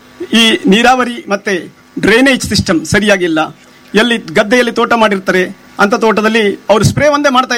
ಈ ನೀರಾವರಿ ಮತ್ತೆ ಡ್ರೈನೇಜ್ ಸಿಸ್ಟಮ್ ಸರಿಯಾಗಿಲ್ಲ ಎಲ್ಲಿ ಗದ್ದೆಯಲ್ಲಿ ತೋಟ ಮಾಡಿರ್ತಾರೆ ಅಂತ ತೋಟದಲ್ಲಿ ಅವರು ಸ್ಪ್ರೇ ಒಂದೇ ಮಾಡ್ತಾ ಇದ್ರು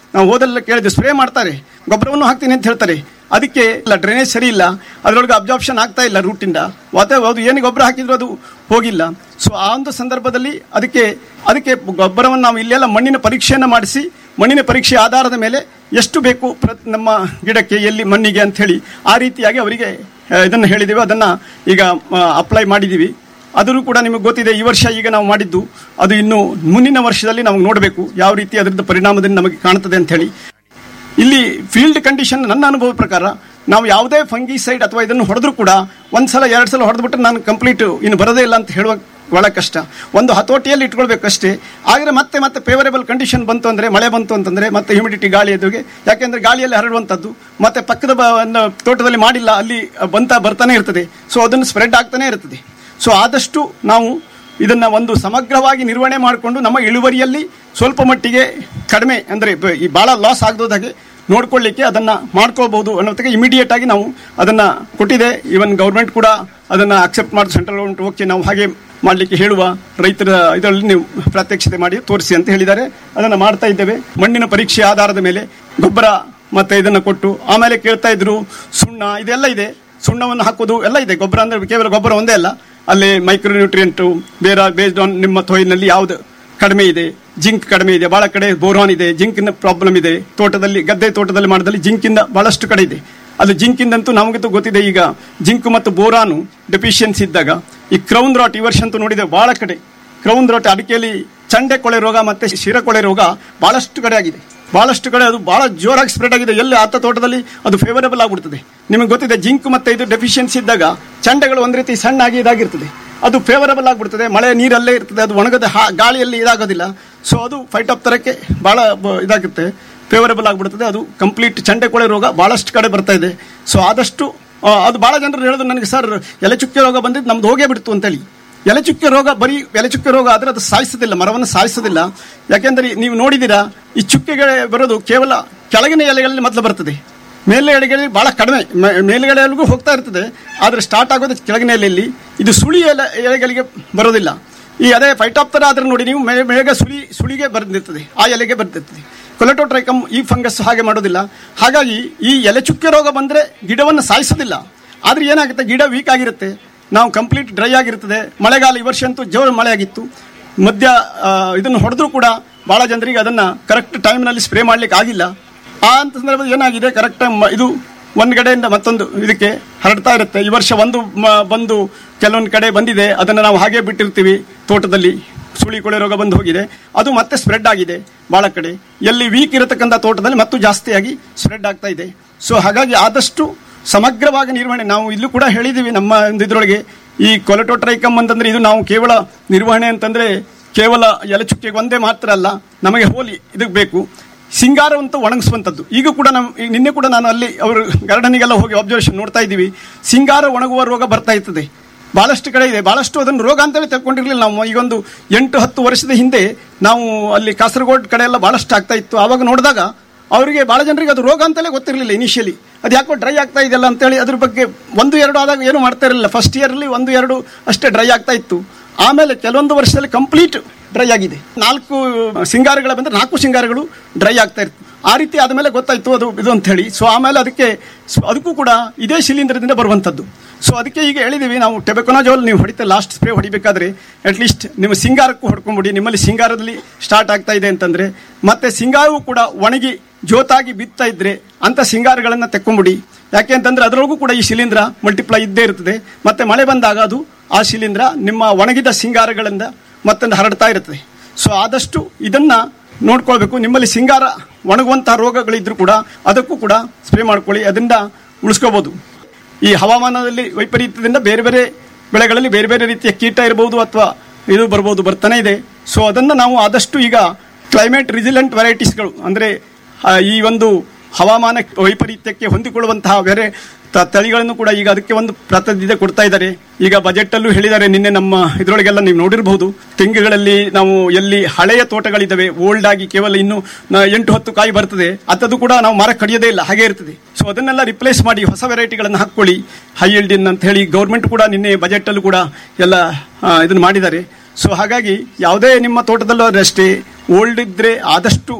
ನಾವು ಹೋದಲ್ಲ ಕೇಳಿದ್ವಿ ಸ್ಪ್ರೇ ಮಾಡ್ತಾರೆ ಗೊಬ್ಬರವನ್ನು ಹಾಕ್ತೀನಿ ಅಂತ ಹೇಳ್ತಾರೆ ಅದಕ್ಕೆ ಇಲ್ಲ ಡ್ರೈನೇಜ್ ಸರಿ ಇಲ್ಲ ಅದರೊಳಗೆ ಅಬ್ಸಾರ್ಪ್ಷನ್ ಆಗ್ತಾ ಇಲ್ಲ ರೂಟಿಂದ ವಾತಾವ ಅದು ಏನು ಗೊಬ್ಬರ ಹಾಕಿದ್ರು ಅದು ಹೋಗಿಲ್ಲ ಸೊ ಆ ಒಂದು ಸಂದರ್ಭದಲ್ಲಿ ಅದಕ್ಕೆ ಅದಕ್ಕೆ ಗೊಬ್ಬರವನ್ನು ನಾವು ಇಲ್ಲೆಲ್ಲ ಮಣ್ಣಿನ ಪರೀಕ್ಷೆಯನ್ನು ಮಾಡಿಸಿ ಮಣ್ಣಿನ ಪರೀಕ್ಷೆ ಆಧಾರದ ಮೇಲೆ ಎಷ್ಟು ಬೇಕು ಪ್ರ ನಮ್ಮ ಗಿಡಕ್ಕೆ ಎಲ್ಲಿ ಮಣ್ಣಿಗೆ ಅಂತ ಹೇಳಿ ಆ ರೀತಿಯಾಗಿ ಅವರಿಗೆ ಆ, ಇದನ್ನು ಹೇಳಿದ್ದೇವೆ ಅದನ್ನು ಈಗ ಅಪ್ಲೈ ಮಾಡಿದ್ದೀವಿ ಆದರೂ ಕೂಡ ನಿಮಗೆ ಗೊತ್ತಿದೆ ಈ ವರ್ಷ ಈಗ ನಾವು ಮಾಡಿದ್ದು ಅದು ಇನ್ನು ಮುಂದಿನ ವರ್ಷದಲ್ಲಿ ನಾವು ನೋಡಬೇಕು ಯಾವ ರೀತಿ ಅದರದ್ದು ಪರಿಣಾಮದಿಂದ ನಮಗೆ ಕಾಣ್ತದೆ ಅಂತ ಹೇಳಿ ಇಲ್ಲಿ ಫೀಲ್ಡ್ ಕಂಡೀಷನ್ ನನ್ನ ಅನುಭವದ ಪ್ರಕಾರ ನಾವು ಯಾವುದೇ ಫಂಗಿಸೈಡ್ ಅಥವಾ ಇದನ್ನು ಹೊಡೆದ್ರೂ ಕೂಡ ಒಂದ್ಸಲ ಎರಡು ಸಲ ಹೊಡೆದ್ಬಿಟ್ರೆ ನಾನು ಕಂಪ್ಲೀಟ್ ಇನ್ನು ಬರೋದೇ ಇಲ್ಲ ಅಂತ ಹೇಳುವ ಬಹಳ ಕಷ್ಟ ಒಂದು ಹತೋಟಿಯಲ್ಲಿ ಇಟ್ಕೊಳ್ಬೇಕಷ್ಟೇ ಆದರೆ ಮತ್ತೆ ಮತ್ತೆ ಫೇವರೇಬಲ್ ಕಂಡೀಷನ್ ಬಂತು ಅಂದರೆ ಮಳೆ ಬಂತು ಅಂತಂದರೆ ಮತ್ತೆ ಹ್ಯೂಮಿಡಿಟಿ ಗಾಳಿ ಎದುರಿಗೆ ಯಾಕೆಂದರೆ ಗಾಳಿಯಲ್ಲಿ ಹರಡುವಂಥದ್ದು ಮತ್ತೆ ಪಕ್ಕದ ಬ- ಒಂದು ತೋಟದಲ್ಲಿ ಮಾಡಿಲ್ಲ ಅಲ್ಲಿ ಬಂತ ಬರ್ತಾನೆ ಇರ್ತದೆ ಸೊ ಅದನ್ನು ಸ್ಪ್ರೆಡ್ ಆಗ್ತಾನೆ ಇರ್ತದೆ ಸೊ ಆದಷ್ಟು ನಾವು ಇದನ್ನ ಒಂದು ಸಮಗ್ರವಾಗಿ ನಿರ್ವಹಣೆ ಮಾಡಿಕೊಂಡು ನಮ್ಮ ಇಳುವರಿಯಲ್ಲಿ ಸ್ವಲ್ಪ ಮಟ್ಟಿಗೆ ಕಡಿಮೆ ಅಂದರೆ ಬ- ಈ ಭಾಳ ಲಾಸ್ ಆಗದ ಹಾಗೆ ನೋಡ್ಕೊಳ್ಳಿಕ್ಕೆ ಅದನ್ನ ಮಾಡ್ಕೋಬಹುದು ಅನ್ನೋದಕ್ಕೆ ಇಮಿಡಿಯೇಟ್ ಆಗಿ ನಾವು ಅದನ್ನ ಕೊಟ್ಟಿದೆ ಈವನ್ ಗೌರ್ಮೆಂಟ್ ಕೂಡ ಅದನ್ನ ಅಕ್ಸೆಪ್ಟ್ ಮಾಡಿ ಸೆಂಟ್ರಲ್ ಗೌರ್ಮೆಂಟ್ ಓಕೆ ನಾವು ಹಾಗೆ ಮಾಡಲಿಕ್ಕೆ ಹೇಳುವ ರೈತರ ಇದರಲ್ಲಿ ನೀವು ಪ್ರಾತ್ಯಕ್ಷಿತೆ ಮಾಡಿ ತೋರಿಸಿ ಅಂತ ಹೇಳಿದ್ದಾರೆ ಅದನ್ನ ಮಾಡ್ತಾ ಇದ್ದೇವೆ ಮಣ್ಣಿನ ಪರೀಕ್ಷೆ ಆಧಾರದ ಮೇಲೆ ಗೊಬ್ಬರ ಮತ್ತೆ ಇದನ್ನ ಕೊಟ್ಟು ಆಮೇಲೆ ಕೇಳ್ತಾ ಇದ್ರು ಸುಣ್ಣ ಇದೆಲ್ಲ ಇದೆ ಸುಣ್ಣವನ್ನು ಹಾಕೋದು ಎಲ್ಲ ಇದೆ ಗೊಬ್ಬರ ಅಂದ್ರೆ ಕೇವಲ ಗೊಬ್ಬರ ಒಂದೇ ಅಲ್ಲ ಅಲ್ಲಿ ಮೈಕ್ರೋ ನ್ಯೂಟ್ರಿಯೆಂಟು ಬೇರೆ ಬೇಸ್ಡ್ ಆನ್ ನಿಮ್ಮ ತೊಯ್ನಲ್ಲಿ ಯಾವ್ದು ಕಡಿಮೆ ಇದೆ ಜಿಂಕ್ ಕಡಿಮೆ ಇದೆ ಬಹಳ ಕಡೆ ಬೋರಾನ್ ಇದೆ ಜಿಂಕಿನ ಪ್ರಾಬ್ಲಮ್ ಇದೆ ತೋಟದಲ್ಲಿ ಗದ್ದೆ ತೋಟದಲ್ಲಿ ಮಾಡಿದಲ್ಲಿ ಜಿಂಕಿಂದ ಬಹಳಷ್ಟು ಕಡೆ ಇದೆ ಅದು ಜಿಂಕಿಂದಂತೂ ನಮಗಂತೂ ಗೊತ್ತಿದೆ ಈಗ ಜಿಂಕ್ ಮತ್ತು ಬೋರಾನು ಡೆಫಿಷಿಯನ್ಸಿ ಇದ್ದಾಗ ಈ ಕ್ರೌನ್ ರಾಟ್ ಈ ವರ್ಷ ಅಂತೂ ನೋಡಿದೆ ಬಹಳ ಕಡೆ ಕ್ರೌನ್ ರಾಟ್ ಅಡಿಕೆಯಲ್ಲಿ ಚಂಡೆ ಕೊಳೆ ರೋಗ ಮತ್ತೆ ಶಿರಕೊಳೆ ರೋಗ ಬಹಳಷ್ಟು ಕಡೆ ಆಗಿದೆ ಬಹಳಷ್ಟು ಕಡೆ ಅದು ಬಹಳ ಜೋರಾಗಿ ಸ್ಪ್ರೆಡ್ ಆಗಿದೆ ಎಲ್ಲಿ ಆತ ತೋಟದಲ್ಲಿ ಅದು ಫೇವರೇಬಲ್ ಆಗ್ಬಿಡ್ತದೆ ನಿಮಗೆ ಗೊತ್ತಿದೆ ಜಿಂಕ್ ಮತ್ತೆ ಇದು ಡೆಫಿಷಿಯನ್ಸಿ ಇದ್ದಾಗ ಚಂಡೆಗಳು ಒಂದ್ ರೀತಿ ಸಣ್ಣ ಆಗಿ ಇದಾಗಿರ್ತದೆ ಅದು ಫೇವರಬಲ್ ಆಗ್ಬಿಡ್ತದೆ ಮಳೆ ನೀರಲ್ಲೇ ಇರ್ತದೆ ಅದು ಒಣಗದ ಹಾ- ಗಾಳಿಯಲ್ಲಿ ಇದಾಗೋದಿಲ್ಲ ಸೊ ಅದು ಫೈಟ್ ಆಫ್ ತರಕ್ಕೆ ಬಹಳ ಬ- ಇದಾಗುತ್ತೆ ಫೇವರಬಲ್ ಆಗ್ಬಿಡ್ತದೆ ಅದು ಕಂಪ್ಲೀಟ್ ಚಂಡೆ ಕೊಳೆ ರೋಗ ಬಹಳಷ್ಟು ಕಡೆ ಬರ್ತಾ ಇದೆ ಸೊ ಆದಷ್ಟು ಆ, ಅದು ಬಹಳ ಜನರು ಹೇಳಿದ್ರು ನನಗೆ ಸರ್ ಎಲೆ ಚುಕ್ಕೆ ರೋಗ ಬಂದಿದ್ದು ನಮ್ದು ಹೋಗೇ ಬಿಡ್ತು ಅಂತೇಳಿ ಎಲೆ ಚುಕ್ಕೆ ರೋಗ ಬರೀ ಎಲೆ ಚುಕ್ಕೆ ರೋಗ ಆದರೆ ಅದು ಸಾಯಿಸೋದಿಲ್ಲ ಮರವನ್ನು ಸಾಯಿಸೋದಿಲ್ಲ ಯಾಕೆಂದ್ರೆ ನೀವು ನೋಡಿದ್ದೀರಾ ಈ ಚುಕ್ಕೆಗೆ ಬರೋದು ಕೇವಲ ಕೆಳಗಿನ ಎಲೆಗಳಲ್ಲಿ ಮೊದಲು ಬರ್ತದೆ ಮೇಲೆ ಎಲೆಗಳಲ್ಲಿ ಬಹಳ ಕಡಿಮೆ ಮೇ- ಮೇಲ್ಗಡೆ ಎಲೆಗೂ ಹೋಗ್ತಾ ಇರ್ತದೆ ಆದರೆ ಸ್ಟಾರ್ಟ್ ಆಗೋದು ಕೆಳಗಿನ ಎಲೆಯಲ್ಲಿ ಇದು ಸುಳಿ ಎಲೆ ಎಲೆಗಳಿಗೆ ಬರೋದಿಲ್ಲ ಈ ಅದೇ ಫೈಟಾಪ್ತರ ಆದ್ರೆ ನೋಡಿ ನೀವು ಮೇ- ಮೇಗ ಸುಳಿ ಸುಳಿಗೆ ಬಂದಿರ್ತದೆ ಆ ಎಲೆಗೆ ಬಂದಿರ್ತದೆ ಕೊಲೆಟೋಟ್ರೈಕಮ್ ಈ ಫಂಗಸ್ ಹಾಗೆ ಮಾಡೋದಿಲ್ಲ ಹಾಗಾಗಿ ಈ ಎಲೆ ಚುಕ್ಕೆ ರೋಗ ಬಂದ್ರೆ ಗಿಡವನ್ನು ಸಾಯಿಸೋದಿಲ್ಲ ಆದ್ರೆ ಏನಾಗುತ್ತೆ ಗಿಡ ವೀಕ್ ಆಗಿರುತ್ತೆ ನಾವು ಕಂಪ್ಲೀಟ್ ಡ್ರೈ ಆಗಿರ್ತದೆ ಮಳೆಗಾಲ ಈ ವರ್ಷ ಅಂತೂ ಜೋರು ಮಳೆ ಆಗಿತ್ತು ಮಧ್ಯ ಆ, ಇದನ್ನು ಹೊಡೆದ್ರೂ ಕೂಡ ಬಹಳ ಜನರಿಗೆ ಅದನ್ನ ಕರೆಕ್ಟ್ ಟೈಮ್ನಲ್ಲಿ ಸ್ಪ್ರೇ ಮಾಡ್ಲಿಕ್ಕೆ ಆಗಿಲ್ಲ ಆ ಅಂತ ಸಂದರ್ಭದಲ್ಲಿ ಏನಾಗಿದೆ ಕರೆಕ್ಟ್ ಇದು ಒಂದು ಕಡೆಯಿಂದ ಮತ್ತೊಂದು ಇದಕ್ಕೆ ಹರಡ್ತಾ ಇರುತ್ತೆ ಈ ವರ್ಷ ಒಂದು ಮ- ಬಂದು ಕೆಲವೊಂದು ಕಡೆ ಬಂದಿದೆ ಅದನ್ನು ನಾವು ಹಾಗೆ ಬಿಟ್ಟಿರ್ತೀವಿ ತೋಟದಲ್ಲಿ ಸುಳಿ ಕೊಳೆ ರೋಗ ಬಂದು ಹೋಗಿದೆ ಅದು ಮತ್ತೆ ಸ್ಪ್ರೆಡ್ ಆಗಿದೆ ಬಹಳ ಕಡೆ ಎಲ್ಲಿ ವೀಕ್ ಇರತಕ್ಕಂಥ ತೋಟದಲ್ಲಿ ಮತ್ತು ಜಾಸ್ತಿಯಾಗಿ ಸ್ಪ್ರೆಡ್ ಆಗ್ತಾ ಇದೆ ಸೊ ಹಾಗಾಗಿ ಆದಷ್ಟು ಸಮಗ್ರವಾಗಿ ನಿರ್ವಹಣೆ ನಾವು ಇಲ್ಲೂ ಕೂಡ ಹೇಳಿದ್ದೀವಿ ನಮ್ಮ ಒಂದು ಇದ್ರೊಳಗೆ ಈ ಕೊಲೆಟೋಟ್ರೈಕಮ್ ಅಂತಂದ್ರೆ ಇದು ನಾವು ಕೇವಲ ನಿರ್ವಹಣೆ ಅಂತಂದ್ರೆ ಕೇವಲ ಎಲೆಚುಕ್ಕೆಗೆ ಒಂದೇ ಮಾತ್ರ ಅಲ್ಲ ನಮಗೆ ಹೋಲಿ ಇದಕ್ಕೆ ಬೇಕು ಸಿಂಗಾರವಂತೂ ಒಣಗಿಸುವಂಥದ್ದು ಈಗ ಕೂಡ ನಮ್ಮ ಈಗ ನಿನ್ನೆ ಕೂಡ ನಾನು ಅಲ್ಲಿ ಅವರು ಗಾರ್ಡನಿಗೆಲ್ಲ ಹೋಗಿ ಅಬ್ಸರ್ವೇಷನ್ ನೋಡ್ತಾ ಇದ್ದೀವಿ ಸಿಂಗಾರ ಒಣಗುವ ರೋಗ ಬರ್ತಾ ಇರ್ತದೆ ಬಹಳಷ್ಟು ಕಡೆ ಇದೆ ಬಹಳಷ್ಟು ಅದನ್ನು ರೋಗ ಅಂತಲೇ ತಗೊಂಡಿರ್ಲಿಲ್ಲ ನಾವು ಈಗೊಂದು ಎಂಟು ಹತ್ತು ವರ್ಷದ ಹಿಂದೆ ನಾವು ಅಲ್ಲಿ ಕಾಸರಗೋಡ್ ಕಡೆ ಎಲ್ಲ ಬಹಳಷ್ಟು ಆಗ್ತಾ ಇತ್ತು ಆವಾಗ ನೋಡಿದಾಗ ಅವರಿಗೆ ಬಹಳ ಜನರಿಗೆ ಅದು ರೋಗ ಅಂತಲೇ ಗೊತ್ತಿರಲಿಲ್ಲ ಇನಿಷಿಯಲಿ ಅದು ಯಾಕೋ ಡ್ರೈ ಆಗ್ತಾ ಇದೆಯಲ್ಲ ಅಂತೇಳಿ ಅದ್ರ ಬಗ್ಗೆ ಒಂದು ಎರಡು ಆದಾಗ ಏನು ಮಾಡ್ತಾ ಇರಲಿಲ್ಲ ಫಸ್ಟ್ ಇಯರ್ಲಿ ಒಂದು ಎರಡು ಅಷ್ಟೇ ಡ್ರೈ ಆಗ್ತಾ ಇತ್ತು ಆಮೇಲೆ ಕೆಲವೊಂದು ವರ್ಷದಲ್ಲಿ ಕಂಪ್ಲೀಟ್ ಡ್ರೈ ಆಗಿದೆ ನಾಲ್ಕು ಸಿಂಗಾರಗಳ ಬಂದ್ರೆ ನಾಲ್ಕು ಸಿಂಗಾರಗಳು ಡ್ರೈ ಆಗ್ತಾ ಇತ್ತು ಆ ರೀತಿ ಆದಮೇಲೆ ಗೊತ್ತಾಯ್ತು ಅದು ಇದು ಅಂತ ಹೇಳಿ ಸೊ ಆಮೇಲೆ ಅದಕ್ಕೆ ಸ್- ಅದಕ್ಕೂ ಕೂಡ ಇದೇ ಶಿಲೀಂಧ್ರದಿಂದ ಬರುವಂಥದ್ದು ಸೊ ಅದಕ್ಕೆ ಈಗ ಹೇಳಿದೀವಿ ನಾವು ಟೆಬೆಕೊನಾಜೋಲ್ ನೀವು ಹೊಡಿತಾ ಲಾಸ್ಟ್ ಸ್ಪ್ರೇ ಹೊಡಿಬೇಕಾದ್ರೆ ಅಟ್ಲೀಸ್ಟ್ ನಿಮ್ಮ ಸಿಂಗಾರಕ್ಕೂ ಹೊಡ್ಕೊಂಬಿಡಿ ನಿಮ್ಮಲ್ಲಿ ಸಿಂಗಾರದಲ್ಲಿ ಸ್ಟಾರ್ಟ್ ಆಗ್ತಾ ಇದೆ ಅಂತಂದ್ರೆ ಮತ್ತೆ ಸಿಂಗಾರವು ಕೂಡ ಒಣಗಿ ಜೋತಾಗಿ ಬಿತ್ತಾ ಇದ್ರೆ ಅಂತ ಸಿಂಗಾರಗಳನ್ನ ತೆಕ್ಕೊಂಬಿಡಿ ಯಾಕೆ ಅಂತಂದ್ರೆ ಅದರೊಳಗೂ ಕೂಡ ಈ ಶಿಲೀಂಧ್ರ ಮಲ್ಟಿಪ್ಲೈ ಇದ್ದೇ ಇರ್ತದೆ ಮತ್ತೆ ಮಳೆ ಬಂದಾಗ ಅದು ಆ ಶಿಲೀಂಧ್ರ ನಿಮ್ಮ ಒಣಗಿದ ಸಿಂಗಾರಗಳಿಂದ ಮತ್ತೊಂದು ಹರಡ್ತಾ ಇರ್ತದೆ ಸೊ ಆದಷ್ಟು ಇದನ್ನ ನೋಡ್ಕೊಳ್ಬೇಕು ನಿಮ್ಮಲ್ಲಿ ಸಿಂಗಾರ ಒಣಗುವಂತಹ ರೋಗಗಳಿದ್ರು ಕೂಡ ಅದಕ್ಕೂ ಕೂಡ ಸ್ಪ್ರೇ ಮಾಡ್ಕೊಳ್ಳಿ ಅದರಿಂದ ಉಳಿಸ್ಕೋಬಹುದು ಈ ಹವಾಮಾನದಲ್ಲಿ ವೈಪರೀತ್ಯದಿಂದ ಬೇರೆ ಬೇರೆ ಬೆಳೆಗಳಲ್ಲಿ ಬೇರೆ ಬೇರೆ ರೀತಿಯ ಕೀಟ ಇರಬಹುದು ಅಥವಾ ಇದು ಬರ್ಬೋದು ಬರ್ತಾನೆ ಇದೆ ಸೊ ಅದನ್ನು ನಾವು ಆದಷ್ಟು ಈಗ ಕ್ಲೈಮೇಟ್ ರಿಸಿಲೆಂಟ್ ವೆರೈಟೀಸ್ಗಳು ಅಂದರೆ ಆ, ಈ ಒಂದು ಹವಾಮಾನ ವೈಪರೀತ್ಯಕ್ಕೆ ಹೊಂದಿಕೊಳ್ಳುವಂತಹ ಬೇರೆ ತ- ತಳಿಗಳನ್ನು ಕೂಡ ಈಗ ಅದಕ್ಕೆ ಒಂದು ಪ್ರಾತಿನಿಧ್ಯ ಕೊಡ್ತಾ ಇದ್ದಾರೆ ಈಗ ಬಜೆಟ್ ಅಲ್ಲೂ ಹೇಳಿದ್ದಾರೆ ನಿನ್ನೆ ನಮ್ಮ ಇದರೊಳಗೆಲ್ಲ ನೀವು ನೋಡಿರಬಹುದು ತೆಂಗುಗಳಲ್ಲಿ ನಾವು ಎಲ್ಲಿ ಹಳೆಯ ತೋಟಗಳಿದ್ದಾವೆ ಓಲ್ಡ್ ಆಗಿ ಕೇವಲ ಇನ್ನು ನ- ಎಂಟು ಹತ್ತು ಕಾಯಿ ಬರ್ತದೆ ಅಂಥದ್ದು ಕೂಡ ನಾವು ಮರ ಕಡಿಯೋದೇ ಇಲ್ಲ ಹಾಗೆ ಇರ್ತದೆ ಸೊ ಅದನ್ನೆಲ್ಲ ರಿಪ್ಲೇಸ್ ಮಾಡಿ ಹೊಸ ವೆರೈಟಿಗಳನ್ನು ಹಾಕೊಳ್ಳಿ ಹೈ ಇಲ್ಡಿನ್ ಅಂತ ಹೇಳಿ ಗೌರ್ಮೆಂಟ್ ಕೂಡ ನಿನ್ನೆ ಬಜೆಟ್ ಅಲ್ಲೂ ಕೂಡ ಎಲ್ಲ ಆ, ಇದನ್ನ ಮಾಡಿದ್ದಾರೆ ಸೊ ಹಾಗಾಗಿ ಯಾವುದೇ ನಿಮ್ಮ ತೋಟದಲ್ಲೂ ಅಷ್ಟೇ ಓಲ್ಡ್ ಇದ್ರೆ ಆದಷ್ಟು